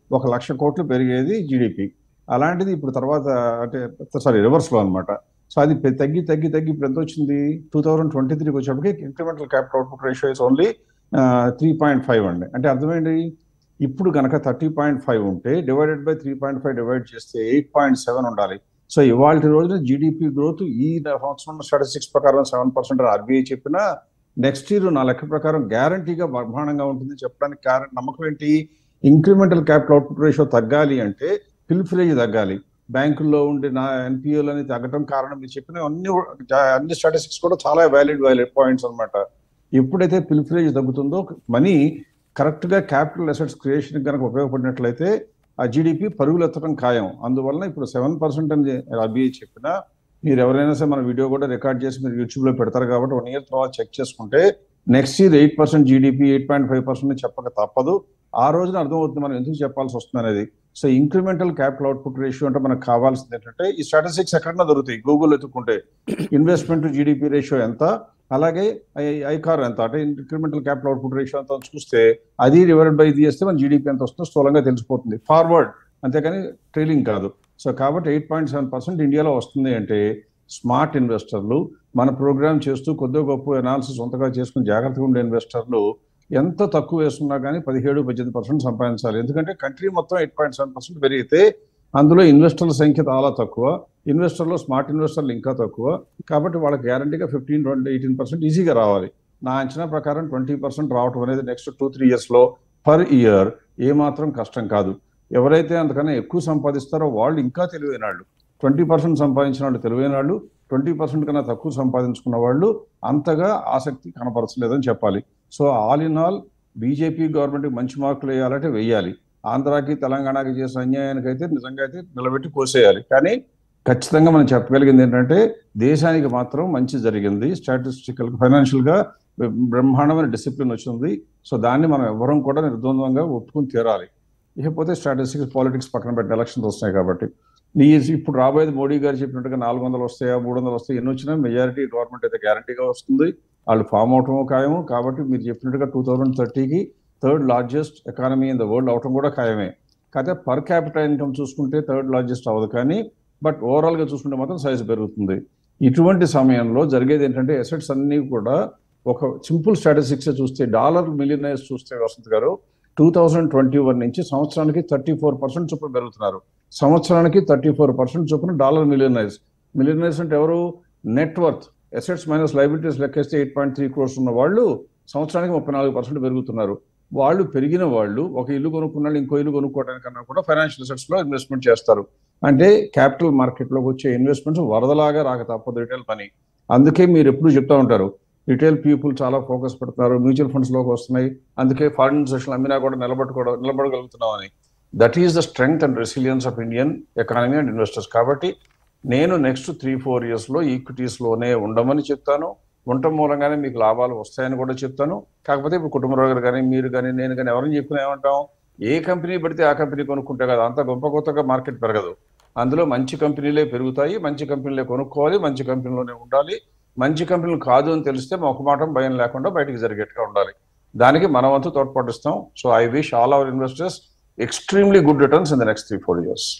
ఒక లక్ష కోట్లు పెరిగేది జీడిపి అలాంటిది ఇప్పుడు తర్వాత అంటే సారీ రివర్స్లో అనమాట సో అది పె- తగ్గి తగ్గి తగ్గి ఇప్పుడు ఎంత వచ్చింది టూ థౌజండ్ ట్వంటీ త్రీకి వచ్చేప్పటికి incremental capital output ratio is only three point five అండి అంటే అర్థమైంది ఇప్పుడు కనుక థర్టీ పాయింట్ ఫైవ్ ఉంటే divided by three point five divide చేస్తే ఎయిట్ పాయింట్ సెవెన్ ఉండాలి సో ఇవాళ రోజున జీడిపి గ్రోత్ ఈ సంవత్సరం స్టాటిస్టిక్స్ ప్రకారం సెవెన్ పర్సెంట్ ఆర్బీఐ చెప్పినా నెక్స్ట్ ఇయర్ నా లెక్క ప్రకారం గ్యారంటీగా బ్రహ్మాండంగా ఉంటుంది చెప్పడానికి కారణం నమ్మకం ఏంటి ఇంక్రిమెంటల్ క్యాపిటల్ అవుట్పుట్ రేషియో తగ్గాలి అంటే పిల్ఫిలేజ్ తగ్గాలి బ్యాంకుల్లో ఉండే నా ఎన్పిఓలు అని తగ్గడం కారణం మీరు చెప్పిన అన్ని అన్ని స్టాటిస్టిక్స్ కూడా చాలా వ్యాలిడ్ వ్యాలిడ్ పాయింట్స్ అన్నమాట ఎప్పుడైతే పిల్ఫిలేజ్ తగ్గుతుందో మనీ కరెక్ట్ గా క్యాపిటల్ అసెట్స్ క్రియేషన్ కనుక ఉపయోగపడినట్లయితే ఆ జీడిపి పరుగులెత్తడం ఖాయం అందువలన ఇప్పుడు సెవెన్ పర్సెంట్ అని ఆర్బీఐ చెప్పినా మీరు ఎవరైనా సరే మన వీడియో కూడా రికార్డ్ చేసి మీరు యూట్యూబ్ లో పెడతారు కాబట్టి వన్ ఇయర్ తర్వాత చెక్ చేసుకుంటే next year eight percent GDP eight point five percent చెప్పక తప్పదు ఆ రోజున అర్థమవుతుంది మనం ఎందుకు చెప్పాల్సి వస్తుంది అనేది so incremental capital output ratio అంటే మనకు కావాల్సింది ఏంటంటే ఈ స్టాటిస్టిక్స్ ఎక్కడన్నా దొరుకుతాయి గూగుల్ ఎత్తుకుంటే ఇన్వెస్ట్మెంట్ జీడిపి రేషియో ఎంత అలాగే ఐకార్ ఎంత అంటే ఇంక్రిమెంటల్ క్యాపిటల్ అవుట్పుట్ రేషియో ఎంత అని చూస్తే అది డివైడెడ్ బై ఇది చేస్తే మన జీడిపి ఎంత వస్తుందో స్థూలంగా తెలిసిపోతుంది ఫార్వర్డ్ అంతేకాని ట్రైలింగ్ కాదు సో కాబట్టి ఎయిట్ పాయింట్ సెవెన్ పర్సెంట్ ఇండియాలో వస్తుంది అంటే స్మార్ట్ ఇన్వెస్టర్లు మన ప్రోగ్రామ్ చేస్తూ కొద్దిగా గొప్ప అనాలిసిస్ సొంతగా చేసుకుని జాగ్రత్తగా ఉండే ఇన్వెస్టర్లు ఎంత తక్కువ వేసుకున్నా కానీ పదిహేడు పద్దెనిమిది పర్సెంట్ సంపాదించాలి ఎందుకంటే కంట్రీ మొత్తం ఎయిట్ పాయింట్ సెవెన్ పర్సెంట్ పెరిగితే అందులో ఇన్వెస్టర్ల సంఖ్య చాలా తక్కువ ఇన్వెస్టర్లో స్మార్ట్ ఇన్వెస్టర్లు ఇంకా తక్కువ కాబట్టి వాళ్ళకి గ్యారంటీగా ఫిఫ్టీన్ ట్వంటీ ఎయిటీన్ పర్సెంట్ ఈజీగా రావాలి నా అంచనా ప్రకారం ట్వంటీ పర్సెంట్ రావటం అనేది నెక్స్ట్ టూ త్రీ ఇయర్స్లో పర్ ఇయర్ ఏమాత్రం కష్టం కాదు ఎవరైతే అంతకన్నా ఎక్కువ సంపాదిస్తారో వాళ్ళు ఇంకా తెలివైన వాళ్ళు ట్వంటీ పర్సెంట్ సంపాదించిన వాళ్ళు తెలివైన వాళ్ళు ట్వంటీ పర్సెంట్ కన్నా తక్కువ సంపాదించుకున్న వాళ్ళు అంతగా ఆసక్తి కనపరచలేదని చెప్పాలి so all in all BJP government మంచి మార్కులు వేయాలంటే వెయ్యాలి ఆంధ్రాకి తెలంగాణకి చేసిన అన్యాయానికి అయితే నిజంగా అయితే నిలబెట్టి కోసేయాలి కానీ ఖచ్చితంగా మనం చెప్పగలిగింది ఏంటంటే దేశానికి మాత్రం మంచి జరిగింది స్టాటిస్టికల్ ఫైనాన్షియల్ గా బ్రహ్మాండమైన డిసిప్లిన్ వచ్చింది సో దాన్ని మనం ఎవరం కూడా నిర్ద్వంద్వంగా ఒప్పుకుని తీరాలి ఇకపోతే స్టాటిస్టిక్స్ పాలిటిక్స్ పక్కన పెట్టిన ఎలక్షన్స్ వస్తున్నాయి కాబట్టి ఈ ఇప్పుడు రాబోయేది మోడీ గారు చెప్పినట్టుగా నాలుగు వందలు వస్తాయా మూడు వందలు వస్తాయి ఎన్ని వచ్చినా మెజారిటీ గవర్నమెంట్ అయితే గ్యారంటీగా వస్తుంది వాళ్ళు ఫామ్ అవటం ఖాయము కాబట్టి మీరు చెప్పినట్టుగా టూ థౌజండ్ థర్టీకి third largest economy in the world అవటం కూడా ఖాయమే కాకపోతే పర్ క్యాపిటల్ ఇన్కమ్ చూసుకుంటే థర్డ్ లార్జెస్ట్ అవ్వదు కానీ బట్ ఓవరాల్ గా చూసుకుంటే మాత్రం సైజ్ పెరుగుతుంది ఇటువంటి సమయంలో జరిగేది ఏంటంటే అసెట్స్ అన్ని కూడా ఒక సింపుల్ స్టాటిస్టిక్స్ చూస్తే డాలర్ మిలియనైజ్ చూస్తే వసంత్ గారు టూ థౌజండ్ ట్వంటీ వన్ నుంచి సంవత్సరానికి థర్టీ ఫోర్ పర్సెంట్ చొప్పున పెరుగుతున్నారు సంవత్సరానికి థర్టీ ఫోర్ పర్సెంట్ చొప్పున డాలర్ మిలియనైజ్ మిలియనైజ్ అంటే ఎవరు నెట్వర్త్ అసెట్స్ మైనస్ లైబిలిటీస్ లెక్కేస్తే ఎయిట్ పాయింట్ త్రీ క్రోర్స్ ఉన్న వాళ్ళు సంవత్సరానికి ముప్పై నాలుగు పర్సెంట్ పెరుగుతున్నారు వాళ్ళు పెరిగిన వాళ్ళు ఒక ఇల్లు కొనుక్కున్న వాళ్ళు ఇంకో ఇల్లు కొనుక్కోవడానికన్నా కూడా ఫైనాన్షియల్ అసెట్స్ లో ఇన్వెస్ట్మెంట్ చేస్తారు అంటే క్యాపిటల్ మార్కెట్ లోకి వచ్చే ఇన్వెస్ట్మెంట్స్ వరదలాగా రాక తప్పదు రిటైల్ పని అందుకే మీరు ఎప్పుడు చెప్తా ఉంటారు రిటైల్ పీపుల్ చాలా ఫోకస్ పెడుతున్నారు మ్యూచువల్ ఫండ్స్ లోకి వస్తున్నాయి అందుకే ఫారిన్ సెషన్ అమ్మినా కూడా నిలబడుకోవడం నిలబడగలుగుతున్నాం అని that is the strength and resilience of Indian economy and investors కాబట్టి నేను నెక్స్ట్ త్రీ ఫోర్ ఇయర్స్ లో ఈక్విటీస్ లోనే ఉండమని చెప్తాను ఉండటం మూలంగానే మీకు లాభాలు వస్తాయని కూడా చెప్తాను కాకపోతే ఇప్పుడు కుటుంబరావు గారు కానీ మీరు కానీ నేను కానీ ఎవరిని చెప్పినా ఏమంటాం ఏ కంపెనీ పడితే ఆ కంపెనీ కొనుక్కుంటే కదా అంత గొప్ప కొత్తగా మార్కెట్ పెరగదు అందులో మంచి కంపెనీలే పెరుగుతాయి మంచి కంపెనీలే కొనుక్కోవాలి మంచి కంపెనీలోనే ఉండాలి మంచి కంపెనీలు కాదు అని తెలిస్తే మొహమాటం భయం లేకుండా బయటికి జరిగేట్టుగా ఉండాలి దానికి మన వంతు తోడ్పాటిస్తాం so I wish all our investors extremely good returns in the next three four years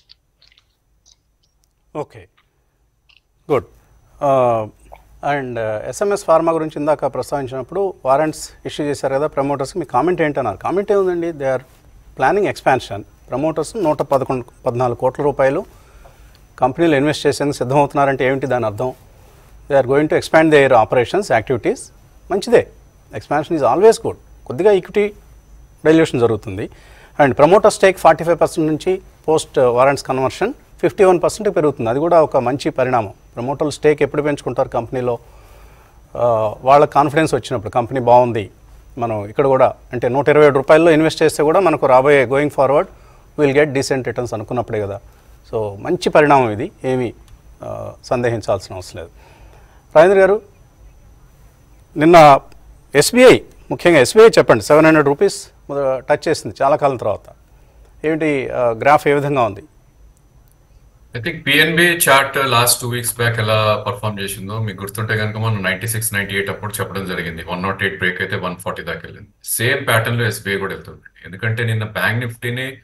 okay good and SMS pharma గురించి ఇందాక ప్రస్తావించినప్పుడు వారెంట్స్ ఇష్యూ చేశారు కదా ప్రమోటర్స్ మీ కామెంట్ ఏంటన్నారు కామెంట్ ఏముందండి they are planning expansion promoters నూట పదకొండు పద్నాలుగు కోట్ల రూపాయలు కంపెనీలు ఇన్వెస్ట్ చేసేందుకు సిద్ధమవుతున్నారంటే ఏమిటి దాని అర్థం they are going to expand their operations activities మంచిదే ఎక్స్పాన్షన్ ఈజ్ ఆల్వేస్ గుడ్ కొద్దిగా ఈక్విటీ డైల్యూషన్ జరుగుతుంది and promoter stake forty five percent నుంచి post warrants conversion fifty one percent పెరుగుతుంది అది కూడా ఒక మంచి పరిణామం ప్రమోటర్ స్టేక్ ఎప్పుడు పెంచుకుంటారు కంపెనీలో ఆ, వాళ్ళ కాన్ఫిడెన్స్ వచ్చినప్పుడు కంపెనీ బాగుంది మనం ఇక్కడ కూడా అంటే నూట ఇరవై ఏడు రూపాయల్లో ఇన్వెస్ట్ చేస్తే కూడా మనకు రాబోయే going forward will get decent returns అనుకున్నప్పుడే కదా సో మంచి పరిణామం ఇది ఏమీ ఆ, సందేహించాల్సిన అవసరం లేదు రాజేంద్ర గారు నిన్న ఎస్బీఐ ముఖ్యంగా ఎస్బీఐ చెప్పండి సెవెన్ హండ్రెడ్ రూపీస్ టచ్ చేసింది చాలా కాలం తర్వాత ఏమిటి ఆ, గ్రాఫ్ ఏ విధంగా ఉంది I think PNB chart last two weeks back ఎలా పర్ఫామ్ చేసిందో మీకు గుర్తుంటే కనుక మనం నైన్టీ సిక్స్ నైన్టీ ఎయిట్ అప్పుడు చెప్పడం జరిగింది వన్ నాట్ ఎయిట్ బ్రేక్ అయితే వన్ ఫార్టీ దాకా వెళ్ళింది సేమ్ ప్యాటర్న్ లో ఎస్బీఐ కూడా వెళ్తుంది ఎందుకంటే నిన్న బ్యాంక్ నిఫ్టీని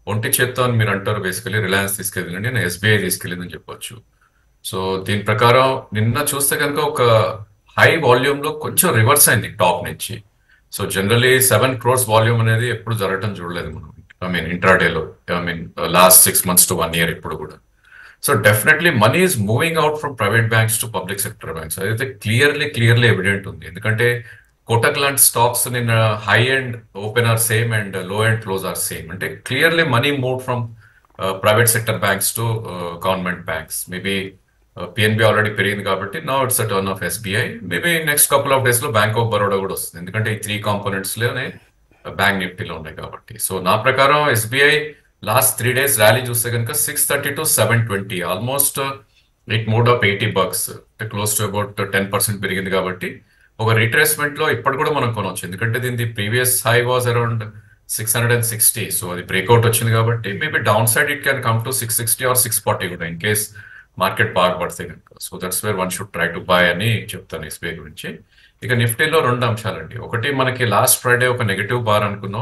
ఒంటి చేత్తో అని మీరు అంటారు బేసికలీ రిలయన్స్ తీసుకెళ్ళింది నేను ఎస్బీఐ తీసుకెళ్ళిందని చెప్పొచ్చు సో దీని ప్రకారం నిన్న చూస్తే కనుక ఒక హై వాల్యూమ్ లో కొంచెం రివర్స్ అయింది టాప్ నుంచి so generally seven crores volume అనేది ఎప్పుడు జరగటం చూడలేదు మనం ఐ మీన్ ఇంట్రాడేలో I mean last six months to one year ఇప్పుడు కూడా so definitely money is moving out from private banks to public sector banks అదైతే క్లియర్లీ క్లియర్లీ ఎవిడెంట్ ఉంది ఎందుకంటే కోటక్ లాంటి స్టాక్స్ నిన్న high and open are same and low and close are same అంటే clearly money move from private sector banks to government banks maybe PNB already పెరిగింది కాబట్టి నా it's a turn of SBI maybe next couple of days లో bank of Baroda కూడా వస్తుంది ఎందుకంటే ఈ three components లోనే బ్యాంక్ నిఫ్టీలో ఉన్నాయి కాబట్టి సో నా ప్రకారం SBI last three days rally చూస్తే కనుక six thirty to seven twenty almost it moved of eighty bucks close to about ten percent పెరిగింది కాబట్టి ఒక రీట్రేస్మెంట్ లో ఇప్పటి కూడా మనం కొనవచ్చు ఎందుకంటే దీని previous high was around six hundred and sixty so అది బ్రేక్అవుట్ వచ్చింది కాబట్టి maybe down side it can come to six sixty or six forty కూడా ఇన్ కేస్ మార్కెట్ బాగా పడితే కనుక so that's where one should try to buy అని చెప్తాను SBI గురించి ఇక నిఫ్టీలో రెండు అంశాలండి ఒకటి మనకి లాస్ట్ ఫ్రైడే ఒక నెగటివ్ బార్ అనుకున్నాం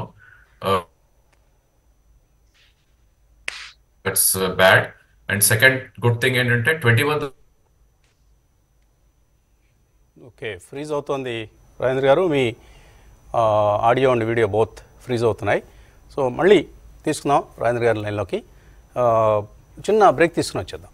that's bad and second good thing ఏంటంటే ట్వంటీ వన్ ఓకే ఫ్రీజ్ అవుతోంది రాజేంద్ర గారు మీ ఆ, audio and video both freeze అవుతున్నాయి సో మళ్ళీ తీసుకుందాం రాజేంద్ర గారి లైన్లోకి ఆ, చిన్న బ్రేక్ తీసుకుని వచ్చేద్దాం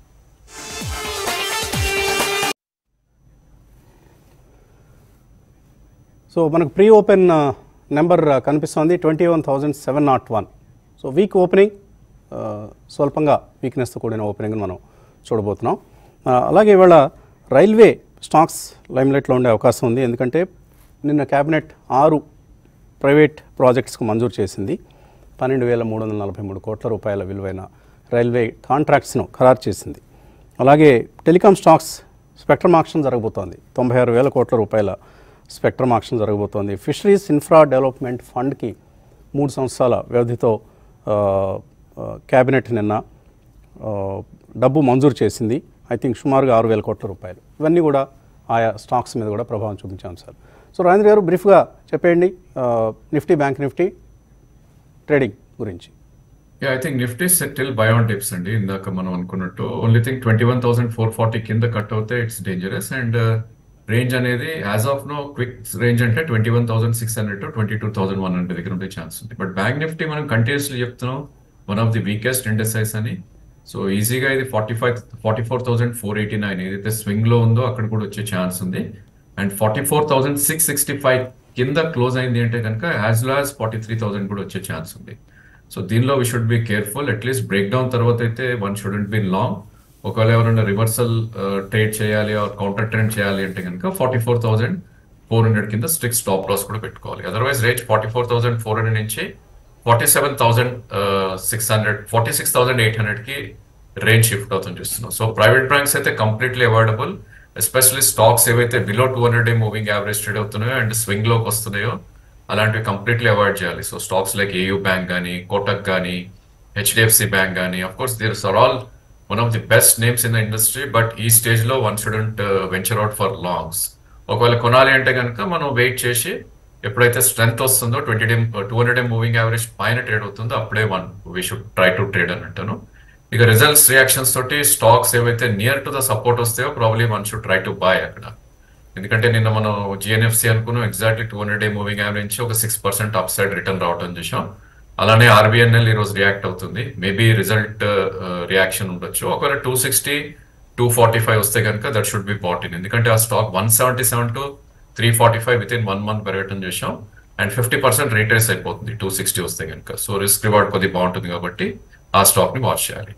సో మనకు ప్రీ ఓపెన్ నెంబర్ కనిపిస్తోంది twenty one thousand seven nought one so weak opening ఆ, స్వల్పంగా వీక్నెస్తో కూడిన ఓపెనింగ్ మనం చూడబోతున్నాం ఆ, అలాగే ఇవాళ రైల్వే స్టాక్స్ లైమ్లైట్లో ఉండే అవకాశం ఉంది ఎందుకంటే నిన్న క్యాబినెట్ ఆరు ప్రైవేట్ ప్రాజెక్ట్స్కు మంజూరు చేసింది పన్నెండు వేల మూడు వందల నలభై మూడు కోట్ల రూపాయల విలువైన రైల్వే కాంట్రాక్ట్స్ను ఖరారు చేసింది అలాగే టెలికాం స్టాక్స్ స్పెక్ట్రమ్ ఆక్షన్ జరగబోతోంది తొంభై ఆరు వేల కోట్ల రూపాయల స్పెక్ట్రమ్ ఆక్షన్ జరగబోతోంది ఫిషరీస్ ఇన్ఫ్రా డెవలప్మెంట్ ఫండ్కి మూడు సంవత్సరాల వ్యవధితో ఆ, ఆ, క్యాబినెట్ నిన్న ఆ, డబ్బు మంజూరు చేసింది ఐ థింక్ సుమారుగా ఆరు వేల కోట్ల రూపాయలు ఇవన్నీ కూడా ఆయా స్టాక్స్ మీద కూడా ప్రభావం చూపించే అంశాలు సో రాజేంద్ర గారు బ్రీఫ్గా చెప్పేయండి ఆ, నిఫ్టీ బ్యాంక్ నిఫ్టీ ట్రేడింగ్ గురించి yeah I think Nifty still buy on dips అండి ఇందాక మనం అనుకున్నట్టు only thing twenty one thousand four forty కింద కట్ అవుతే ఇట్స్ డేంజరస్ అండ్ రేంజ్ అనేది as of now quick range అంటే twenty one thousand six hundred to twenty two thousand one hundred దగ్గర ఉండే ఛాన్స్ ఉంది బట్ బ్యాంక్ నిఫ్టీ మనం continuously చెప్తున్నాం one of the weakest indices అని so ఈజీగా ఇది forty five forty four thousand four eighty nine ఏదైతే స్వింగ్ లో ఉందో అక్కడ కూడా వచ్చే ఛాన్స్ ఉంది and forty four thousand six sixty five కింద క్లోజ్ అయింది అంటే కనుక as well as forty three thousand కూడా వచ్చే ఛాన్స్ ఉంది సో దీనిలో we should be careful at least break down తర్వాత అయితే వన్ షుడెంట్ బి లాంగ్ ఒకవేళ ఎవరైనా రివర్సల్ ట్రేడ్ చేయాలి ఆర్ కౌంటర్ ట్రెండ్ చేయాలి అంటే కనుక forty four thousand four hundred కింద స్ట్రిక్ట్ స్టాప్ లాస్ కూడా పెట్టుకోవాలి otherwise range forty four thousand four hundred నుంచి forty seven thousand six hundred forty six thousand eight hundred కి రేంజ్ షిఫ్ట్ అవుతుంది చూస్తున్నాం సో ప్రైవేట్ బ్యాంక్స్ అయితే కంప్లీట్లీ అవాయిడబుల్ ఎస్పెషల్లీ స్టాక్స్ ఏవైతే below two hundred day moving average trade అవుతున్నాయో and swing లోకి వస్తున్నాయో అలాంటివి కంప్లీట్లీ అవాయిడ్ చేయాలి so stocks like AU bank కానీ కోటక్ కానీ హెచ్డిఎఫ్సి బ్యాంక్ కానీ of course దీర్స్ are all one of the best names in the industry but ఈ stage లో one shouldn't venture out for longs ఒకవేళ కొనాలి అంటే కనుక మనం వెయిట్ చేసి ఎప్పుడైతే స్ట్రెంత్ వస్తుందో twenty day two hundred day moving average పైన ట్రేడ్ అవుతుందో అప్పుడే one we should try to trade అని అంటాను ఇక రిజల్ట్స్ రియాక్షన్స్ తోటి స్టాక్స్ ఏవైతే నియర్ టు ద సపోర్ట్ వస్తాయో probably one should try to buy అక్కడ ఎందుకంటే నిన్న మనం జిఎన్ఎఫ్సి అనుకున్నాం exactly two hundred day moving average నుంచి ఒక six percent up side return రావడం చూసాం అలానే ఆర్బిఎన్ఎల్ ఈ రోజు రియాక్ట్ అవుతుంది మేబీ రిజల్ట్ రియాక్షన్ ఉండొచ్చు ఒకవేళ two sixty two forty five వస్తే కనుక that should be bought in ఎందుకంటే ఆ stock one seventy seven to three forty five within one month పెరగటం చూసాం అండ్ ఫిఫ్టీ పర్సెంట్ రీట్రేస్ అయిపోతుంది టూ సిక్స్టీ వస్తే కనుక సో రిస్క్ రివార్డ్ కొద్దిగా బాగుంటుంది కాబట్టి ఆ స్టాక్ ని వాచ్ చేయాలి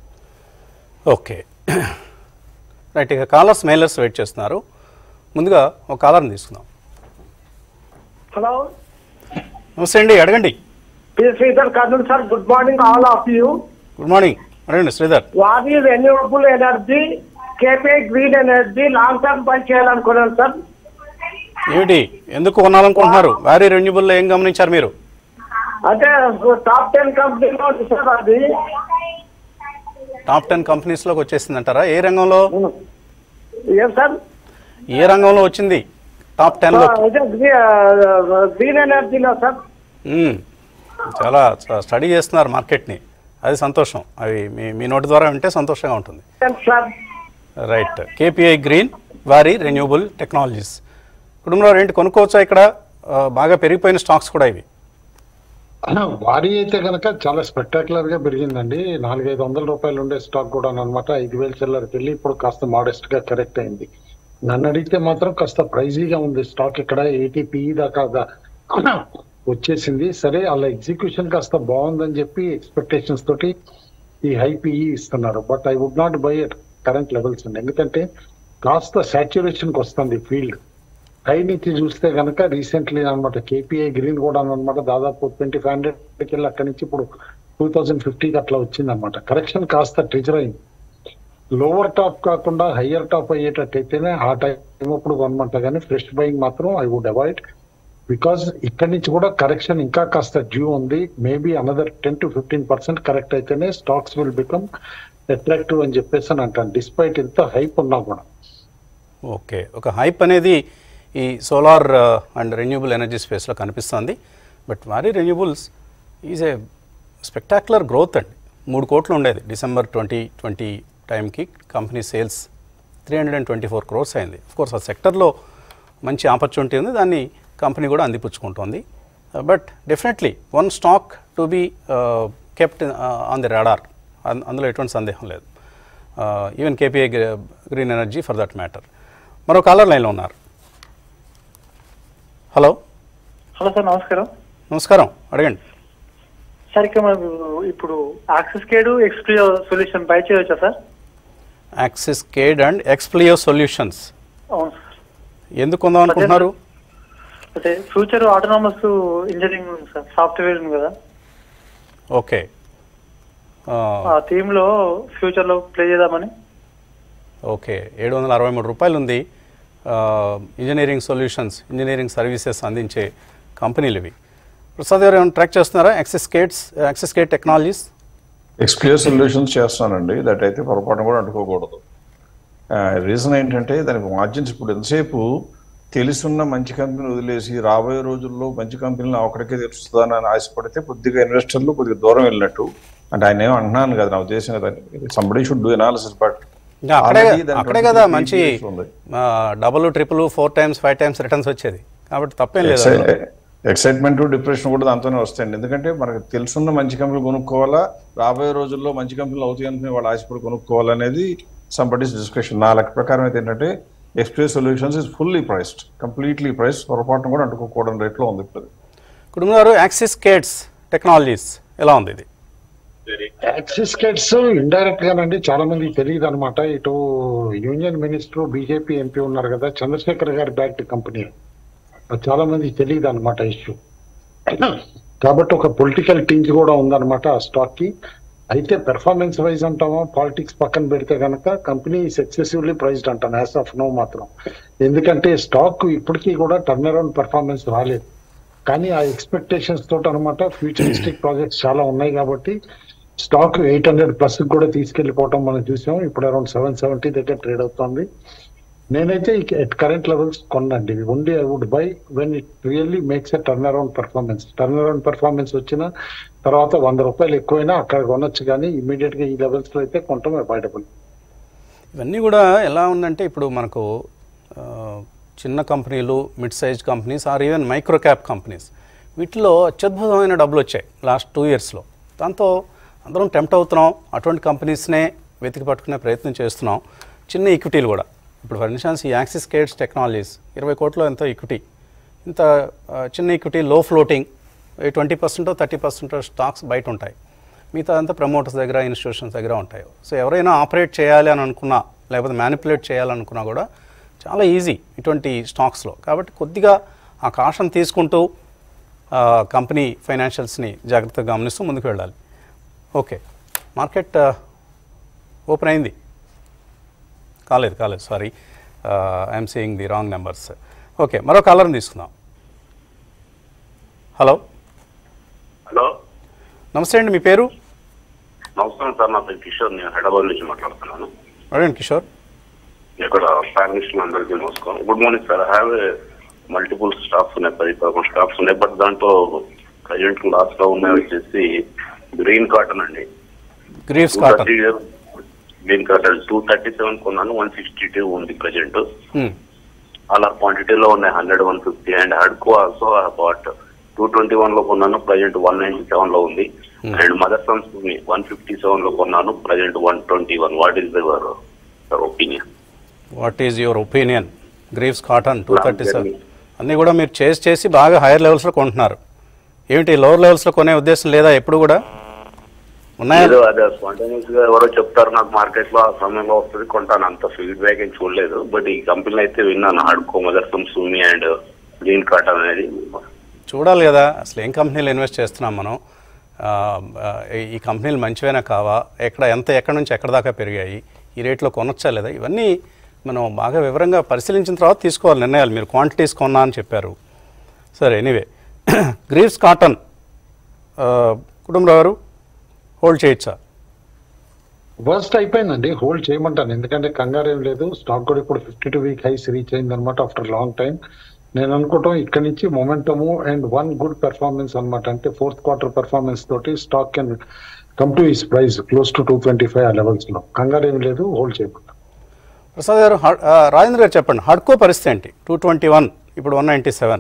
ఓకే రైట్ ఇక కాలర్స్ మెయిలర్స్ వెయిట్ చేస్తున్నారు ముందుగా ఒక కాలర్ని తీసుకుందాం హలో నమస్తే అండి అడగండి ఇది Sridhar Kurnool sir good morning all of you good morning అడగండి శ్రీధర్ వాట్ ఈ renewable energy KP green energy long term పని చేయాలనుకున్నాను సార్ ఏమిటి ఎందుకు కొనాలనుకుంటున్నారు వారీ రెన్యూబుల్లో ఏం గమనించారు మీరు అంటే టాప్ టెన్ కంపెనీలో ఉంది సార్ అది టాప్ టెన్ కంపెనీస్లోకి వచ్చేసిందంటారా ఏ రంగంలో ఏం సార్ ఏ రంగంలో వచ్చింది టాప్ టెన్లో అయితే గ్రీన్ ఎనర్జీలో సార్ చాలా చ- స్టడీ చేస్తున్నారు మార్కెట్ని అది సంతోషం అవి మీ మీ నోటి ద్వారా వింటే సంతోషంగా ఉంటుంది సార్ రైట్ కేపీఐ గ్రీన్ వారి రెన్యూబుల్ టెక్నాలజీస్ కుటుంబంలో ఏంటి కొనుక్కోవచ్చా ఇక్కడ ఆ, బాగా పెరిగిపోయిన స్టాక్స్ కూడా ఇవి వారి అయితే కనుక చాలా స్పెక్టాకులర్ గా పెరిగిందండి నాలుగైదు వందల రూపాయలు ఉండే స్టాక్ కూడా అనమాట ఐదు వేల చిల్లరకి వెళ్ళి ఇప్పుడు కాస్త మోడెస్ట్ గా కరెక్ట్ అయింది నన్ను అడిగితే మాత్రం కాస్త ప్రైజీగా ఉంది స్టాక్ ఇక్కడ ఎయిటీ పిఈ దాకా దా- వచ్చేసింది సరే అలా ఎగ్జిక్యూషన్ కాస్త బాగుందని చెప్పి ఎక్స్పెక్టేషన్స్ తోటి ఈ హై పిఈ ఇస్తున్నారు but I would not buy at current levels అండి ఎందుకంటే కాస్త సాచురేషన్ కి వస్తుంది ఫీల్డ్ హై నుంచి చూస్తే కనుక రీసెంట్లీ అనమాట కేపీఐ గ్రీన్ కూడా అనమాట దాదాపు ట్వంటీ ఫైవ్ హండ్రెడ్కి వెళ్ళి అక్కడి నుంచి ఇప్పుడు టూ థౌజండ్ ఫిఫ్టీకి అట్లా వచ్చింది అనమాట కరెక్షన్ కాస్త ట్రిజర్ అయింది లోవర్ టాప్ కాకుండా హయ్యర్ టాప్ అయ్యేటట్టయితేనే ఆ టైం అప్పుడు కొనమంట కానీ ఫ్రెష్ బయింగ్ మాత్రం ఐ వుడ్ అవాయిడ్ బికాస్ ఇక్కడి నుంచి కూడా కరెక్షన్ ఇంకా కాస్త డ్యూ ఉంది maybe another ten to fifteen percent correct అయితేనే స్టాక్స్ విల్ బికమ్ అట్రాక్టివ్ అని చెప్పేసి అని అంటాను డిస్పైట్ ఇంత హైప్ ఉన్నా కూడా ఓకే ఒక హైప్ అనేది ఈ సోలార్ అండ్ రెన్యూబుల్ ఎనర్జీ స్పేస్లో కనిపిస్తుంది బట్ వారి renewables is a spectacular growth అండి మూడు కోట్లు ఉండేది డిసెంబర్ ట్వంటీ ట్వంటీ టైంకి company sales three hundred and twenty four crores అయింది కోర్స్ ఆ సెక్టర్లో మంచి ఆపర్చునిటీ ఉంది దాన్ని కంపెనీ కూడా అందిపుచ్చుకుంటోంది but definitely one stock to be kept on the radar అందులో ఎటువంటి సందేహం లేదు even KPI green energy for that matter మరో కాలర్ లైన్లో ఉన్నారు హలో హలో సార్ నమస్కారం నమస్కారం అడగండి సార్ ఇక్కడ మనకు ఇప్పుడు Axiscades Expleo solution buy చేయవచ్చా sir Axiscades and Expleo solutions అవును సార్ ఎందుకు కొందాం అనుకుంటున్నారు అంటే ఫ్యూచర్ ఆటోనామస్ ఇంజనీరింగ్ ఉంది సార్ సాఫ్ట్వేర్ ఉంది కదా ఓకే ఆ థీమ్ లో ఫ్యూచర్ లో ప్లే చేద్దామని ఓకే ఏడు వందల అరవై మూడు రూపాయలు ఉంది ఇంజనీరింగ్ సొల్యూషన్స్ ఇంజనీరింగ్ సర్వీసెస్ అందించే కంపెనీలు ఇవి ప్రసాద్ గారు ఏమైనా ట్రాక్ చేస్తున్నారా Axiscades Axiscades technologies exclusive solutions చేస్తానండి దట్ అయితే పొరపాటున కూడా అంటుకోకూడదు రీజన్ ఏంటంటే దానికి మార్జిన్స్ ఇప్పుడు ఎంతసేపు తెలుసున్న మంచి కంపెనీ వదిలేసి రాబోయే రోజుల్లో మంచి కంపెనీలు అక్కడికే తెలుస్తుందని ఆశపడితే కొద్దిగా ఇన్వెస్టర్లు కొద్దిగా దూరం వెళ్ళినట్టు అంటే ఆయన ఏమో అంటున్నాను కదా నా ఉద్దేశం కదా somebody should do analysis but ఇంకా అక్కడే Already దాని అక్కడే 23 కదా మంచి years ఉంది. Double triple four times five times returns వచ్చేది కాబట్టి తప్పేం లేదు అందులో. ఎక్సైట్మెంట్ డిప్రెషన్ కూడా దాంతోనే వస్తాయండి ఎందుకంటే మనకు తెలుసున్న మంచి కంపెనీలు కొనుక్కోవాలా రాబోయే రోజుల్లో మంచి కంపెనీలు అవుతాయి అనుకుని వాళ్ళు ఆశపడి కొనుక్కోవాలనేది సంబడీస్ డిస్కషన్ నా లెక్క ప్రకారం అయితే ఏంటంటే express solutions is fully priced completely price పొరపాటున కూడా అంటుకోకూడని రేట్లో ఉంది ఇప్పుడు కుటుంబం గారు యాక్సిస్ కేట్స్ టెక్నాలజీస్ ఎలా ఉంది ఇది యాక్సిస్ కిట్స్ ఇండైరెక్ట్ గానండి చాలా మందికి తెలియదు అనమాట ఇటు యూనియన్ మినిస్టర్ బీజేపీ ఎంపీ ఉన్నారు కదా చంద్రశేఖర్ గారి బ్యాక్డ్ కంపెనీ చాలా మందికి తెలియదు అనమాట ఇష్యూ కాబట్టి ఒక పొలిటికల్ టీంజ్ కూడా ఉందన్నమాట ఆ స్టాక్ కి అయితే పెర్ఫార్మెన్స్ వైజ్ అంటామా పాలిటిక్స్ పక్కన పెడితే కనుక కంపెనీ ఎక్సెసివ్లీ ప్రైస్డ్ అంటాను యాజ్ ఆఫ్ నో మాత్రం ఎందుకంటే స్టాక్ ఇప్పటికీ కూడా టర్న్ అరౌండ్ పెర్ఫార్మెన్స్ రాలేదు కానీ ఆ ఎక్స్పెక్టేషన్స్ తోటి అనమాట ఫ్యూచరిస్టిక్ ప్రాజెక్ట్స్ చాలా ఉన్నాయి కాబట్టి స్టాక్ ఎయిట్ హండ్రెడ్ ప్లస్ కూడా తీసుకెళ్లిపోవటం మనం చూసాం ఇప్పుడు అరౌండ్ సెవెన్ సెవెంటీ దగ్గర ట్రేడ్ అవుతుంది నేనైతే ఎట్ కరెంట్ లెవెల్స్ కొనండి only I would buy when it really makes a turn around performance turn around performance వచ్చిన తర్వాత వంద రూపాయలు ఎక్కువైనా అక్కడ కొనొచ్చు కానీ ఇమీడియట్ గా ఈ లెవెల్స్ లో అయితే కొంటాం అవైలబుల్ ఇవన్నీ కూడా ఎలా ఉందంటే ఇప్పుడు మనకు ఆ, చిన్న కంపెనీలు mid size companies are even micro cap companies వీటిలో అత్యద్భుతమైన డబ్బులు వచ్చాయి లాస్ట్ టూ ఇయర్స్లో దాంతో అందరం టెంప్ట్ అవుతున్నాం అటువంటి కంపెనీస్నే వెతికి పట్టుకునే ప్రయత్నం చేస్తున్నాం చిన్న ఈక్విటీలు కూడా ఇప్పుడు ఫర్ ఇన్స్టాన్స్ ఈ యాక్సిస్ కేట్స్ టెక్నాలజీస్ ఇరవై కోట్లో ఎంతో ఈక్విటీ ఇంత ఆ, చిన్న ఈక్విటీ లో floating twenty percent thirty percent stocks బయట ఉంటాయి మిగతా అంతా ప్రమోటర్స్ దగ్గర ఇన్స్టిట్యూషన్స్ దగ్గర ఉంటాయి సో ఎవరైనా ఆపరేట్ చేయాలి అని అనుకున్నా లేకపోతే మ్యానిపులేట్ చేయాలనుకున్నా కూడా చాలా ఈజీ ఇటువంటి స్టాక్స్లో కాబట్టి కొద్దిగా ఆ కాషన్ తీసుకుంటూ ఆ, కంపెనీ ఫైనాన్షియల్స్ని జాగ్రత్తగా గమనిస్తూ ముందుకు వెళ్ళాలి ఓకే మార్కెట్ ఆ, ఓపెన్ అయింది కాలేదు కాలేదు sorry I'm seeing the wrong numbers okay మరో కాలర్ని తీసుకుందాం హలో హలో నమస్తే అండి మీ పేరు నమస్కారం సార్ నా పేరు కిషోర్ నేను హైదరాబాద్ నుంచి మాట్లాడుతున్నాను అడగండి కిషోర్ ఇక్కడ ప్యారెంట్స్ అందరికీ నమస్కారం good morning sir I have multiple stocks ఉన్నాయి పది పదకొండు స్టాఫ్స్ ఉన్నాయి బట్ దాంట్లో ప్రజెంట్ లాస్ట్ లో ఉన్నాయి వచ్చేసి గ్రీన్ కాటన్ అండి Greaves two cotton thirty green cotton two thirty seven కొన్నాను వన్ సిక్స్టీ టూ ఉంది ప్రజెంట్ అలా క్వాంటిటీలో ఉన్నాయి హండ్రెడ్ వన్ ఫిఫ్టీ అండ్ హడ్కో also about two twenty one లో కొన్నాను ప్రజెంట్ వన్ నైన్టీ సెవెన్ లో ఉంది and mother sons one fifty seven లో కొన్నాను present one twenty one what is your opinion what is your opinion Greaves cotton two thirty seven అన్నీ కూడా మీరు చేసి చేసి బాగా హైయర్ లెవెల్స్లో కొంటున్నారు ఏమిటి లోవర్ లెవెల్స్లో కొనే ఉద్దేశం లేదా ఎప్పుడు కూడా ఉన్నాయా ఏదో అదే స్పాంటేనియస్ గా ఎవరో చెప్తారు నాకు మార్కెట్ లో ఆ సమయంలో వస్తుంది కొంటాను అంత ఫీడ్బ్యాక్ ఏం చూడలేదు బట్ ఈ కంపెనీలో అయితే విన్నాను హడ్కో మదర్ సన్స్ సూమి అండ్ గ్రీన్ కాటన్ అనేది చూడాలి కదా అసలు ఏం కంపెనీలు ఇన్వెస్ట్ చేస్తున్నాం మనం ఆ, ఆ, ఈ- ఈ కంపెనీలు మంచివైనా కావా ఎక్కడ ఎంత ఎక్కడి నుంచి ఎక్కడ దాకా పెరిగాయి ఈ రేట్లో కొనొచ్చా లేదా ఇవన్నీ మనం బాగా వివరంగా పరిశీలించిన తర్వాత తీసుకోవాలి నిర్ణయాలు మీరు క్వాంటిటీస్ కొన్నా అని చెప్పారు సరే ఎనీవే గ్రీవ్స్ కాటన్ ఆ, కుటుంబరావు గారు హోల్డ్ చేయొచ్చా వర్స్ట్ అయిపోయిందండి హోల్డ్ చేయమంటాను ఎందుకంటే కంగారు ఏం లేదు స్టాక్ కూడా ఇప్పుడు fifty two week highs reach అయింది అనమాట ఆఫ్టర్ లాంగ్ టైం నేను అనుకోవటం ఇక్కడ నుంచి momentum and one good performance అన్నమాట అంటే ఫోర్త్ క్వార్టర్ పెర్ఫార్మెన్స్ తోటి stock can come to its price close to two twenty five ఆ లెవెల్స్ లో కంగారు ఏం లేదు హోల్డ్ చేయమంటాను ప్రసాద్ గారు హడ్- ఆ, రాజేంద్ర గారు చెప్పండి హడ్కో పరిస్థితి ఏంటి టూ ట్వంటీ వన్ ఇప్పుడు one ninety seven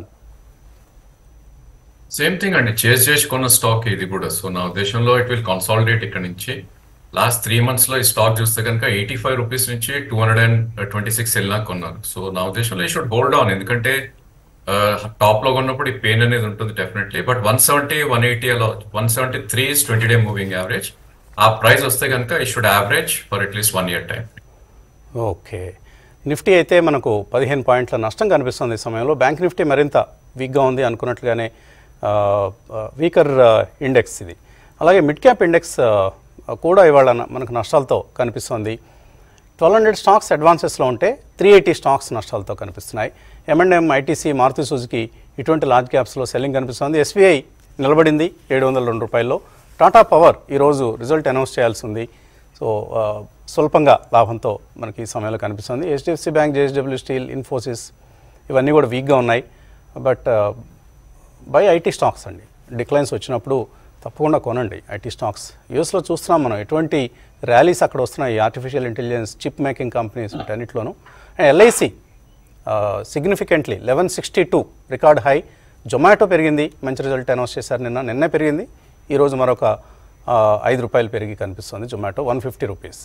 same thing అండి చేజ్ చేసి కొన్న స్టాక్ ఇది కూడా సో నా ఉద్దేశంలో ఇట్ విల్ కన్సాలిడేట్ ఇక్కడ నుంచి లాస్ట్ త్రీ మంత్స్ లో ఈ స్టాక్ చూస్తే కనుక ఎయిటీ ఫైవ్ రూపీస్ నుంచి two hundred and twenty six వెళ్ళినా కొన్నారు సో నా ఉద్దేశంలో ఈ షుడ్ హోల్డ్ ఆన్ ఎందుకంటే టాప్ లో కొన్నప్పుడు ఈ పెయిన్ అనేది ఉంటుంది definitely but one seventy one eighty అలా one seventy three is twenty day moving average ఆ ప్రైస్ వస్తే కనుక ఈ should average for at least one year time okay Nifty అయితే మనకు పదిహేను పాయింట్ల నష్టం కనిపిస్తుంది ఈ సమయంలో బ్యాంక్ నిఫ్టీ మరింత వీక్గా ఉంది అనుకున్నట్లుగానే వీకర్ ఇండెక్స్ ఇది అలాగే మిడ్ క్యాప్ ఇండెక్స్ కూడా ఇవాళ న- మనకు నష్టాలతో కనిపిస్తుంది ట్వెల్వ్ హండ్రెడ్ స్టాక్స్ అడ్వాన్సెస్లో ఉంటే త్రీ ఎయిటీ స్టాక్స్ నష్టాలతో కనిపిస్తున్నాయి ఎంఎండ్ఎం ఐటీసీ మారుతి సుజుకి ఇటువంటి లార్జ్ క్యాప్స్లో సెల్లింగ్ కనిపిస్తుంది ఎస్బీఐ నిలబడింది ఏడు వందల రెండు రూపాయల్లో టాటా పవర్ ఈరోజు రిజల్ట్ అనౌన్స్ చేయాల్సి ఉంది సో ఆ, స్వల్పంగా లాభంతో మనకి ఈ సమయంలో కనిపిస్తుంది HDFC bank JSW steel Infosys ఇవన్నీ కూడా వీక్గా ఉన్నాయి బట్ బై ఐటీ స్టాక్స్ అండి డిక్లైన్స్ వచ్చినప్పుడు తప్పకుండా కొనండి ఐటీ స్టాక్స్ యూఎస్లో చూస్తున్నాం మనం ఎటువంటి ర్యాలీస్ అక్కడ వస్తున్నాయి artificial intelligence chip making companies వీటన్నిటిలోనూ and LIC significantly eleven sixty two record high Zomato పెరిగింది మంచి రిజల్ట్ అనౌన్స్ చేశారు నిన్న నిన్నే పెరిగింది ఈరోజు మరొక ఆ, ఐదు రూపాయలు పెరిగి కనిపిస్తుంది Zomato one fifty rupees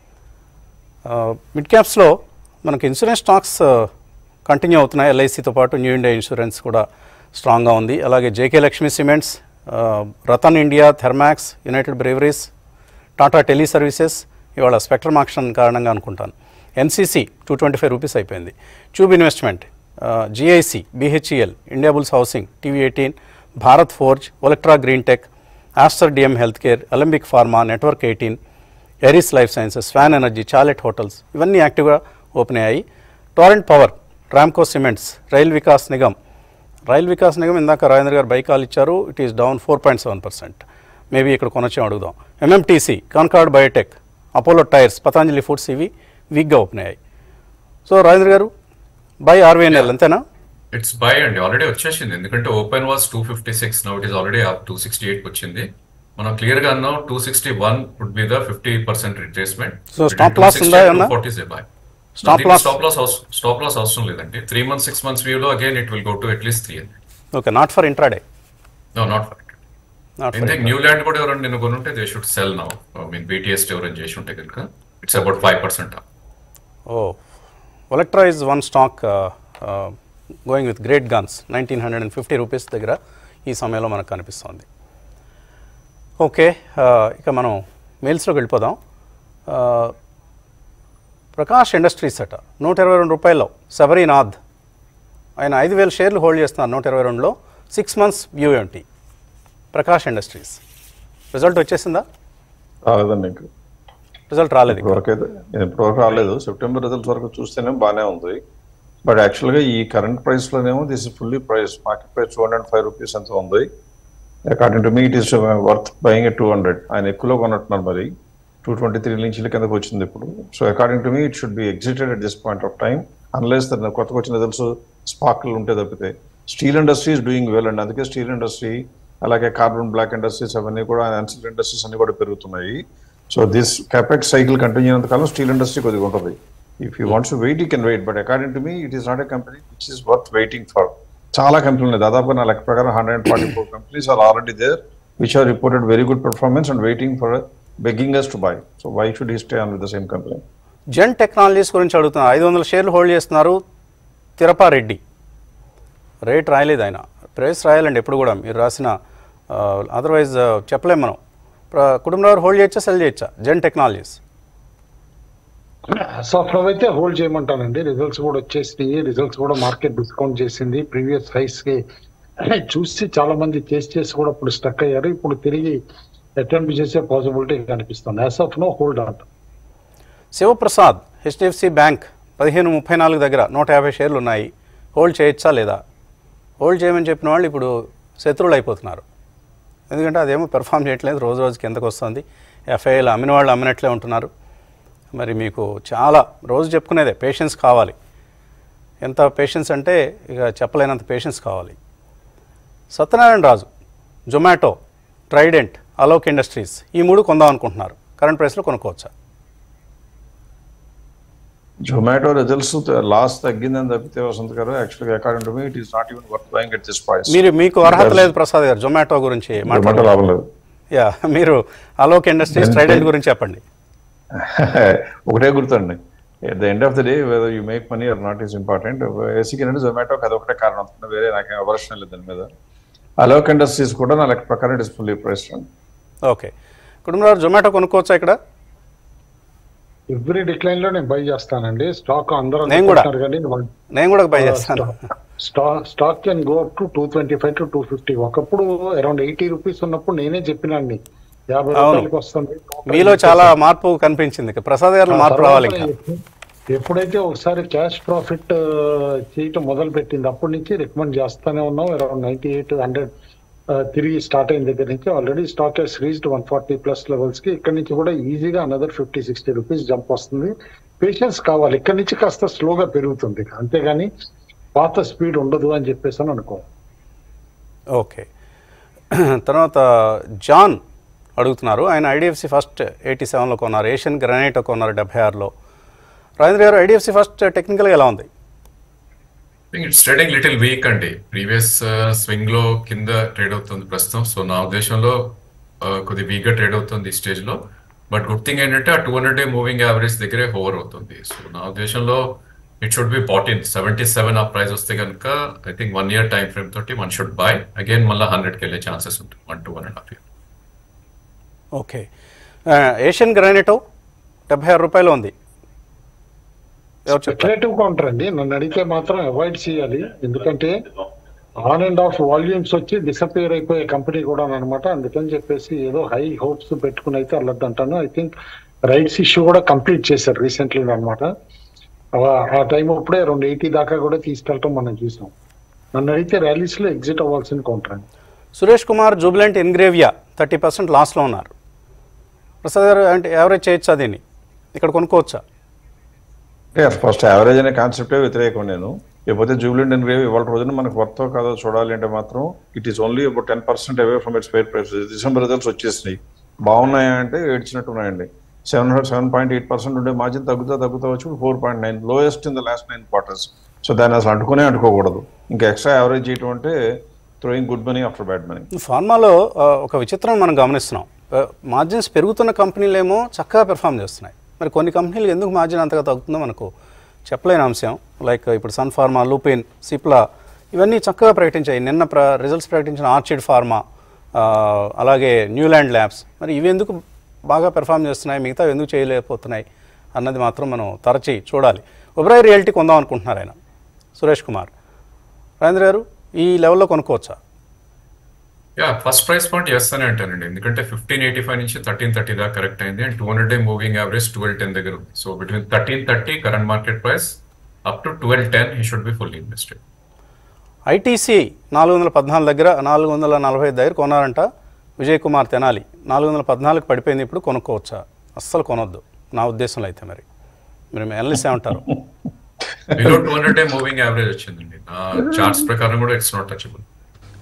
mid క్యాప్స్లో మనకి ఇన్సూరెన్స్ స్టాక్స్ కంటిన్యూ అవుతున్నాయి ఎల్ఐసితో పాటు న్యూ ఇండియా ఇన్సూరెన్స్ కూడా స్ట్రాంగ్గా ఉంది అలాగే జేకే లక్ష్మీ సిమెంట్స్ ఆ, Ratan India Thermax United Breweries Tata tele services ఇవాళ స్పెక్ట్రమ్ ఆక్షన్ కారణంగా అనుకుంటాను NCC two twenty five rupees అయిపోయింది tube investment GIC BHEL Indiabulls housing TV eighteen Bharat forge Olectra green tech Aster DM health care Alembic pharma network eighteen Eris life sciences Swan energy Chalet hotels ఇవన్నీ యాక్టివ్గా open అయ్యాయి Torrent power Ramco cements rail Vikas Nigam rail Vikas Nigam ఇందాక Rajendra garu Baikal ఇచ్చారు it is down four point seven percent maybe ఇక్కడ కొనొచ్చాం అడుగుదాం MMTC Concord biotech Apollo tyres Patanjali foods ఇవి వీక్గా ఓపెన్ అయ్యాయి so Rajendra garu buy RVNL అంతేనా ఇట్స్ బై అండి ఆల్రెడీ వచ్చేసింది ఎందుకంటే open was two fifty six now it is already up two sixty eight వచ్చింది మనం క్లియర్ గా అన్నాం two sixty one would be the fifty percent retracement So, stop loss ఉందా ఏమన్నా? Stop loss? Stop loss stop loss అవసరం లేదండి three months six months view లో again it will go to at least three okay not for intraday no not for not for ఇంతకు Neuland కూడా ఎవరైనా నిన్ను కొనుంటే they should sell now mean BTS ఎవరైనా చేసి ఉంటే కనుక ఇట్స్ అబౌట్ ఫైవ్ పర్సెంట్ ఓ Olectra is one stock going with great guns nineteen hundred and fifty rupees దగ్గర ఈ సమయంలో మనకు కనిపిస్తోంది ఓకే ఇక మనం మెయిల్స్లోకి వెళ్ళిపోదాం ఆ, ప్రకాష్ ఇండస్ట్రీస్ అట నూట ఇరవై రెండు రూపాయల్లో శబరీనాథ్ ఆయన ఐదు వేల షేర్లు హోల్డ్ చేస్తున్నారు నూట ఇరవై రెండులో సిక్స్ మంత్స్ వ్యూ ఏంటి ప్రకాష్ ఇండస్ట్రీస్ రిజల్ట్ వచ్చేసిందా రాలేదండి ఇంకా రిజల్ట్ రాలేదు ఇంకా. ఇప్పటివరకు అయితే ఇప్పటివరకు రాలేదు సెప్టెంబర్ రిజల్ట్స్ వరకు చూస్తేనే బాగానే ఉంది బట్ యాక్చువల్గా ఈ కరెంట్ ప్రైస్ లోనేమో this is fully price market price two hundred five rupees ఎంత ఉంది according to me it is worth buying two hundred ఆయన ఎక్కువలో కొన్నట్టున్నారు మరి టూ ట్వంటీ త్రీ నుంచి కిందకు వచ్చింది ఇప్పుడు so according to me it should be exited at this point of time unless కొత్తగా వచ్చిన రిజల్ట్స్ స్పార్క్లు ఉంటే తప్పితే steel industry is doing well and అందుకే స్టీల్ ఇండస్ట్రీ అలాగే కార్బన్ బ్లాక్ ఇండస్ట్రీస్ అవన్నీ కూడా అన్సిల్ ఇండస్ట్రీస్ అన్ని కూడా పెరుగుతున్నాయి so this capex cycle continue అయినంత కాలం స్టీల్ ఇండస్ట్రీ కొద్దిగా ఉంటుంది if you wants wait you can wait but according to me it is not a company which is worth waiting for చాలా కంపెనీలు ఉన్నాయి దాదాపు నా లెక్క ప్రకారం hundred and forty four companies are already there which are reported very good performance and waiting for begging us to buy so why should he stay on with the same company Zen Technologies గురించి అడుగుతున్నారు ఐదు వందల షేర్లు hold చేస్తున్నారు తిరపారెడ్డి rate రాయలేదు ఆయన price రాయాలండి ఎప్పుడు కూడా మీరు రాసిన అదర్వైజ్ చెప్పలేం మనం ప్ర- కుటుంబంలో హోల్డ్ చేయొచ్చా సెల్ చేయొచ్చా జెన్ టెక్నాలజీస్ సాఫ్ట్ అయితే హోల్డ్ చేయమంటానండి రిజల్ట్స్ కూడా వచ్చేసినాయి రిజల్ట్స్ కూడా మార్కెట్ డిస్కౌంట్ చేసింది ప్రీవియస్ హైస్ కి చూసి చాలా మంది చేసి చేసి కూడా ఇప్పుడు స్టక్ అయ్యారు ఇప్పుడు తిరిగి అటెంప్ట్ చేసే పాసిబిలిటీ కనిపిస్తుంది as of now hold on Shivaprasad HDFC bank పదిహేను ముప్పై నాలుగు దగ్గర నూట యాభై షేర్లు ఉన్నాయి హోల్డ్ చేయొచ్చా లేదా హోల్డ్ చేయమని చెప్పిన వాళ్ళు ఇప్పుడు శత్రువులు అయిపోతున్నారు ఎందుకంటే అదేమో పెర్ఫామ్ చేయట్లేదు రోజు రోజు కిందకు వస్తుంది ఎఫ్ఐఏలు అమ్మిన వాళ్ళు అమ్మినట్లే ఉంటున్నారు మరి మీకు చాలా రోజు చెప్పుకునేదే పేషెన్స్ కావాలి ఎంత పేషెన్స్ అంటే ఇక చెప్పలేనంత పేషెన్స్ కావాలి Satyanarayana Raju Zomato Trident Alok industries ఈ మూడు కొందాం అనుకుంటున్నారు కరెంట్ ప్రైస్లో కొనుక్కోవచ్చా జొమాటో రిజల్ట్స్ లాస్ తగ్గిందని తప్పితే వసంత్ గారు యాక్చువల్గా according to me it is not even worth buying at this price మీరు మీకు అర్హత లేదు ప్రసాద్ గారు జొమాటో గురించి జొమాటో మాట్లాడారు లాభం లేదు యా మీరు అలోక్ ఇండస్ట్రీస్ ట్రైడెంట్ గురించి చెప్పండి ఒకటే గుర్తండి at the end of the day whether you make money or not is important basic ఏంటంటే జొమాటోకి అదొకటే కారణం అంతకన్నా వేరే నాకేం అవర్షన్ లేదు దాని మీద అలోక్ ఇండస్ట్రీస్ కూడా నా లెక్క ప్రకారం it is fully price okay Kutumbarao Zomato కొనుక్కోవచ్చా ఇక్కడ ఎవ్రీ డిక్లైన్ లో నేను బై చేస్తానండి స్టాక్ అందరూ నేను కూడా. అనుకుంటున్నారు కానీ నేను కూడా బై చేస్తాను stock stock can go up to two twenty five to two fifty ఒకప్పుడు అరౌండ్ ఎయిటీ రూపీస్ ఉన్నప్పుడు నేనే చెప్పినాన్ని యాభై అవును. రూపాయలకి వస్తుంది మీలో చాలా మార్పు కనిపించింది ఇక ప్రసాద్ గారిలో ఆ మార్పు తర్వాత రావాలి ఇంకా ఎప్పు- ఎప్పుడైతే ఒకసారి క్యాష్ ప్రాఫిట్ చేయటం మొదలు పెట్టింది అప్పటి నుంచి రికమెండ్ చేస్తానే ఉన్నాం అరౌండ్ నైన్టీ ఎయిట్ హండ్రెడ్ తిరిగి స్టార్ట్ అయిన దగ్గర నుంచి already stock has reached one forty plus levels కి ఇక్కడ నుంచి కూడా ఈజీగా another fifty sixty rupees jump వస్తుంది పేషెన్స్ కావాలి ఇక్కడ నుంచి కాస్త స్లోగా పెరుగుతుంది అంతేగాని పాత స్పీడ్ ఉండదు అని చెప్పేసి అని అనుకో ఓకే తర్వాత జాన్ అడుగుతున్నారు ఆయన ఐడిఎఫ్సి ఫస్ట్ ఎయిటీ సెవెన్లో కొన్నారు ఏషియన్ గ్రానైట్ కొన్నారు డెబ్బై ఆరులో రాజేంద్ర గారు ఐడిఎఫ్సి ఫస్ట్ టెక్నికల్గా ఎలా ఉంది think it's trading little weak అండి ప్రీవియస్ స్వింగ్ లో కింద ట్రేడ్ అవుతుంది ప్రస్తుతం సో నా ఉద్దేశంలో uh, కొద్ది వీక్ గా ట్రేడ్ అవుతుంది ఈ స్టేజ్ లో బట్ గుడ్ థింగ్ ఏంటంటే ఆ two hundred day moving average దగ్గరే హోవర్ అవుతుంది సో నా ఉద్దేశంలో it should be bottom seventy seven ఆ ప్రైస్ వస్తే కనుక I think one year time frame తోటి వన్ షుడ్ బై అగైన్ మళ్ళీ హండ్రెడ్కి వెళ్ళే ఛాన్సెస్ ఉంటుంది one two one and half year okay ఆ, ఏషియన్ గ్రానైటో డెబ్బై ఆరు రూపాయలు ఉంది ఎవరు చెప్తారు స్పెక్యులేటివ్ కౌంటర్ అండి నన్ను అడిగితే మాత్రం అవాయిడ్ చేయాలి ఎందుకంటే ఆన్ అండ్ ఆఫ్ వాల్యూమ్స్ వచ్చి డిసపియర్ అయిపోయే కంపెనీ కూడా అనమాట అందుకని చెప్పేసి ఏదో హై హోప్స్ పెట్టుకుని అయితే వెళ్ళొద్దు అంటాను ఐ థింక్ రైట్స్ ఇష్యూ కూడా కంప్లీట్ చేశారు రీసెంట్లీ అనమాట ఆ టైం అప్పుడే రెండు ఎయిటీ దాకా కూడా తీసుకెళ్ళటం మనం చూసాం నన్ను అడిగితే ర్యాలీస్ లో ఎగ్జిట్ అవ్వాల్సిన కౌంటర్ అండి Suresh Kumar Jubilant Ingrevia thirty percent లాస్లో ఉన్నారు ప్రసాద్ గారు అంటే యావరేజ్ చేయొచ్చా దీన్ని ఇక్కడ కొనుక్కోవచ్చా అంటే ఫస్ట్ యావరేజ్ అనే కాన్సెప్టే వ్యతిరేకం నేను లేకపోతే జూబ్లెంట్ అండ్ గ్రేవ్ ఇవాళ రోజున మనకు వర్తో కాదో చూడాలి అంటే మాత్రం it is only about ten percent away from its fair price December results వచ్చేసినాయి బాగున్నాయా అంటే ఏడ్చినట్టు ఉన్నాయండి seven hundred seven point eight percent ఉండే మార్జిన్ తగ్గుతా తగ్గుతా వచ్చి four point nine lowest in the last nine quarters so దాన్ని అసలు అంటుకునే అంటుకోకూడదు ఇంకా ఎక్స్ట్రా యావరేజ్ చేయటం అంటే throwing good money after bad money ఫార్మాలో ఆ, ఒక విచిత్రం మనం గమనిస్తున్నాం మార్జిన్స్ పెరుగుతున్న కంపెనీలేమో చక్కగా పెర్ఫామ్ చేస్తున్నాయి మరి కొన్ని కంపెనీలు ఎందుకు మార్జిన్ అంతగా తగ్గుతుందో మనకు చెప్పలేని అంశం లైక్ ఇప్పుడు సన్ ఫార్మా లూపిన్ సిప్లా ఇవన్నీ చక్కగా ప్రకటించాయి నిన్న ప్ర రిజల్ట్స్ ప్రకటించిన ఆర్చిడ్ ఫార్మా ఆ, అలాగే న్యూలాండ్ ల్యాబ్స్ మరి ఇవి ఎందుకు బాగా పెర్ఫామ్ చేస్తున్నాయి మిగతా ఎందుకు చేయలేకపోతున్నాయి అన్నది మాత్రం మనం తరచి చూడాలి ఒబ్రాయ్ రియాలిటీ కొందాం అనుకుంటున్నారు ఆయన సురేష్ కుమార్ రాజేంద్ర గారు ఈ లెవెల్లో కొనుక్కోవచ్చా yeah first price point yes అని అంటానండి ఎందుకంటే ఫిఫ్టీన్ ఎయిటీ ఫైవ్ నుంచి థర్టీన్ థర్టీ దాకా కరెక్ట్ అయింది and two hundred day moving average twelve ten దగ్గర ఉంది so between thirteen thirty current market price up to twelve ten he should be full invested ITC నాలుగు వందల పద్నాలుగు దగ్గర నాలుగు వందల నలభై ఐదు దగ్గర కొన్నారంట విజయ్ కుమార్ తెనాలి నాలుగు వందల పద్నాలుగు పడిపోయింది ఇప్పుడు కొనుక్కోవచ్చా అస్సలు కొనొద్దు నా ఉద్దేశంలో అయితే మరి మీరు ఎనలిస్ట్ ఏమంటారు below two hundred day moving average వచ్చిందండి నా చార్ట్స్ ప్రకారం కూడా ఇట్స్ నాట్ టచబుల్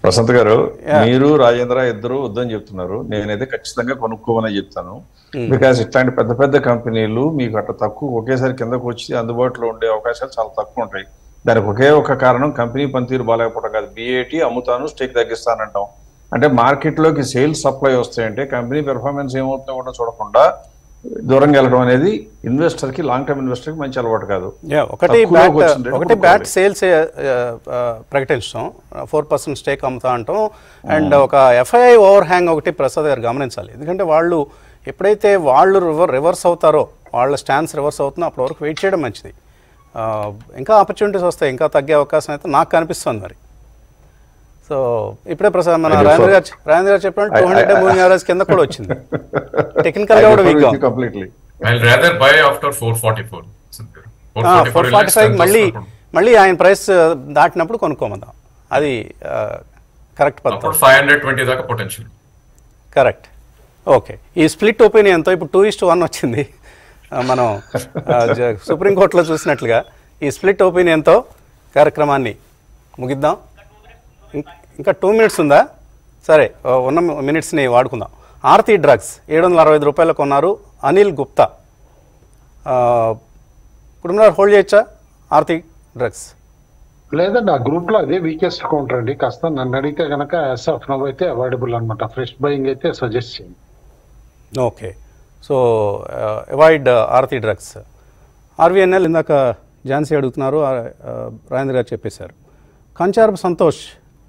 ప్రశాంత్ గారు మీరు రాజేంద్ర ఇద్దరు వద్దని చెప్తున్నారు నేనైతే ఖచ్చితంగా కొనుక్కోమని చెప్తాను బికాస్ ఇట్లాంటి పెద్ద పెద్ద కంపెనీలు మీకు అట్లా తక్కువ ఒకేసారి కిందకు వచ్చి అందుబాటులో ఉండే అవకాశాలు చాలా తక్కువ ఉంటాయి దానికి ఒకే ఒక కారణం కంపెనీ పనితీరు బాగాలేకపోవడం కాదు బిఏటి అమ్ముతాను స్టేక్ తగ్గిస్తానంటాం అంటే మార్కెట్ లోకి సేల్స్ సప్లై వస్తాయంటే కంపెనీ పెర్ఫార్మెన్స్ ఏమవుతుందో కూడా చూడకుండా దూరంగా వెళ్ళడం అనేది ఇన్వెస్టర్ కి లాంగ్ టర్మ్ ఇన్వెస్టర్ కి మంచి అలవాటు కాదు యా ఒకటి తక్కువలోకి బ్యాట్ వచ్చింది, ఒకటి కొనుక్కోవాలి. బ్యాట్ సేల్స్ ప్రకటించడం ఫోర్ పర్సెంట్ స్టేక్ అమ్ముతా అంటాం అండ్ ఒక ఎఫ్ఐఐ ఓవర్ హ్యాంగ్ ఒకటి ప్రసాద్ గారు గమనించాలి ఎందుకంటే వాళ్ళు ఎప్పుడైతే వాళ్ళు రివర్ రివర్స్ అవుతారో వాళ్ళ స్టాన్స్ రివర్స్ అవుతుందో అప్పటి వరకు వెయిట్ చేయడం మంచిది ఆ, ఇంకా ఆపర్చునిటీస్ వస్తాయి ఇంకా తగ్గే అవకాశం అయితే నాకు కనిపిస్తుంది మరి సో ఇప్పుడే ప్రసాద్ మన I do రాజేంద్ర so. గారు రాజేంద్ర గారు చెప్పినట్టు I- two hundred I- moving average కింద కూడా వచ్చింది టెక్నికల్ గా కూడా వీక్ గా ఉంది. Completely I rather buy after four forty four four forty five మళ్ళీ మళ్ళీ ఆయన ప్రైస్ దాటినప్పుడు కొనుక్కోమందాం అది కరెక్ట్ పద్ధతి అప్పుడు ఫైవ్ హండ్రెడ్ ట్వంటీ దాకా పొటెన్షియల్ కరెక్ట్ ఓకే ఈ స్ప్లిట్ ఒపీనియన్తో ఇప్పుడు టూ ఇస్ట్ వన్ వచ్చింది ఆ, మనం ఆ, జ- సుప్రీంకోర్టులో చూసినట్లుగా ఈ స్ప్లిట్ ఒపీనియన్తో కార్యక్రమాన్ని ముగిద్దాం ఇం- ఇంకా టూ మినిట్స్ ఉందా సరే ఆ, ఉన్న మినిట్స్ని వాడుకుందాం ఆర్తి డ్రగ్స్ ఏడు వందల అరవై ఐదు రూపాయలు కొన్నారు అనిల్ గుప్తా ఆ, ఇప్పుడు హోల్డ్ చేయొచ్చా ఆర్తి డ్రగ్స్ లేదండి ఆ గ్రూప్ లో అదే వీకెస్ట్ కౌంటర్ అండి కాస్త నన్ను అడిగితే కనుక యాజ్ ఆఫ్ నవ్ అయితే అవైలబుల్ అనమాట ఫ్రెష్ బయింగ్ అయితే సజెస్ట్ చేయండి okay so avoid Aarti drugs RVNL ఇందాక ఝాన్సీ అడుగుతున్నారు ఆ, ఆ, రాజేంద్ర గారు చెప్పేశారు కంచారపు సంతోష్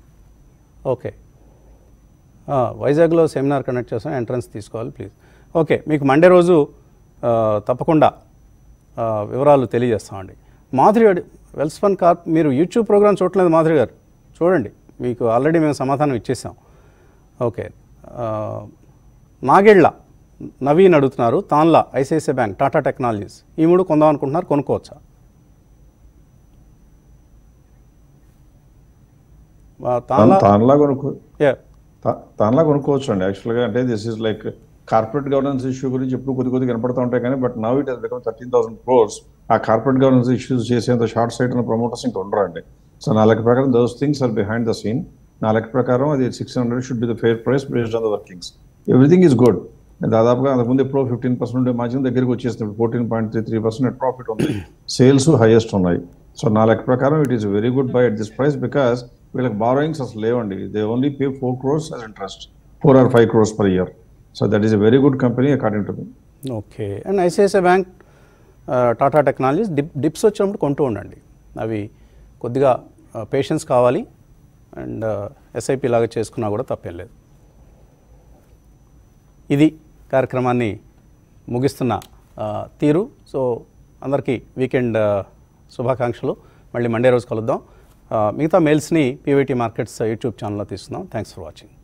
ఓకే ఆ, వైజాగ్లో సెమినార్ కండక్ట్ చేస్తాం ఎంట్రన్స్ తీసుకోవాలి ప్లీజ్ ఓకే మీకు మండే రోజు ఆ, తప్పకుండా ఆ, వివరాలు తెలియజేస్తామండి మాధురి అడి వెల్స్పన్ కార్ప్ మీరు యూట్యూబ్ ప్రోగ్రామ్ చూడలేదు మాధురి గారు చూడండి మీకు ఆల్రెడీ మేము సమాధానం ఇచ్చేసాం ఓకే ఆ, నాగేళ్ల నవీన్ అడుగుతున్నారు Tanla ICICI bank Tata technologies ఈ మూడు కొందాం అనుకుంటున్నారు కొనుక్కోవచ్చా ఆ, తాన్లా తానులా కొనుక్కో Yeah. తా- తానులా కొనుక్కోవచ్చు అండి యాక్చువల్గా అంటే this is like corporate governance issue గురించి ఎప్పుడు కొద్ది కొద్ది కనపడుతూ ఉంటాయి కానీ but now it has become thirteen thousand crores ఆ కార్పొరేట్ గవర్నెన్స్ ఇష్యూస్ చేసేంత షార్ట్ సైడ్ ఉన్న ప్రమోటర్స్ ఇంకా ఉండరు అండి సో నా లెక్క ప్రకారం those things are behind the scene నా లెక్క ప్రకారం అది six hundred should be the fair price based on the workings everything is good దాదాపుగా అంతకుముందు ఎప్పుడో ఫిఫ్టీన్ పర్సెంట్ ఉండే మార్జిన్ దగ్గరికి వచ్చేసింది fourteen point three three percent net profit ఉంది సేల్స్ హైయెస్ట్ ఉన్నాయి సో నా లెక్క ప్రకారం it is very good buy at this price because వీళ్ళకి బారోయింగ్స్ అసలు లేవండి they only pay four crores as interest four or five crores per year so that is a very good company according to me okay and ICICI bank Tata technologies dip dips వచ్చినప్పుడు కొంటూ ఉండండి అవి కొద్దిగా patience కావాలి and SIP లాగా చేసుకున్నా కూడా తప్పేం లేదు ఇది కార్యక్రమాన్ని ముగిస్తున్న ఆ, తీరు సో అందరికీ వీకెండ్ ఆ, శుభాకాంక్షలు మళ్ళీ మండే రోజు కలుద్దాం ఆ, మిగతా మెయిల్స్ని పీవైటీ మార్కెట్స్ యూట్యూబ్ ఛానల్లో తీస్తున్నాం థ్యాంక్స్ ఫర్ వాచింగ్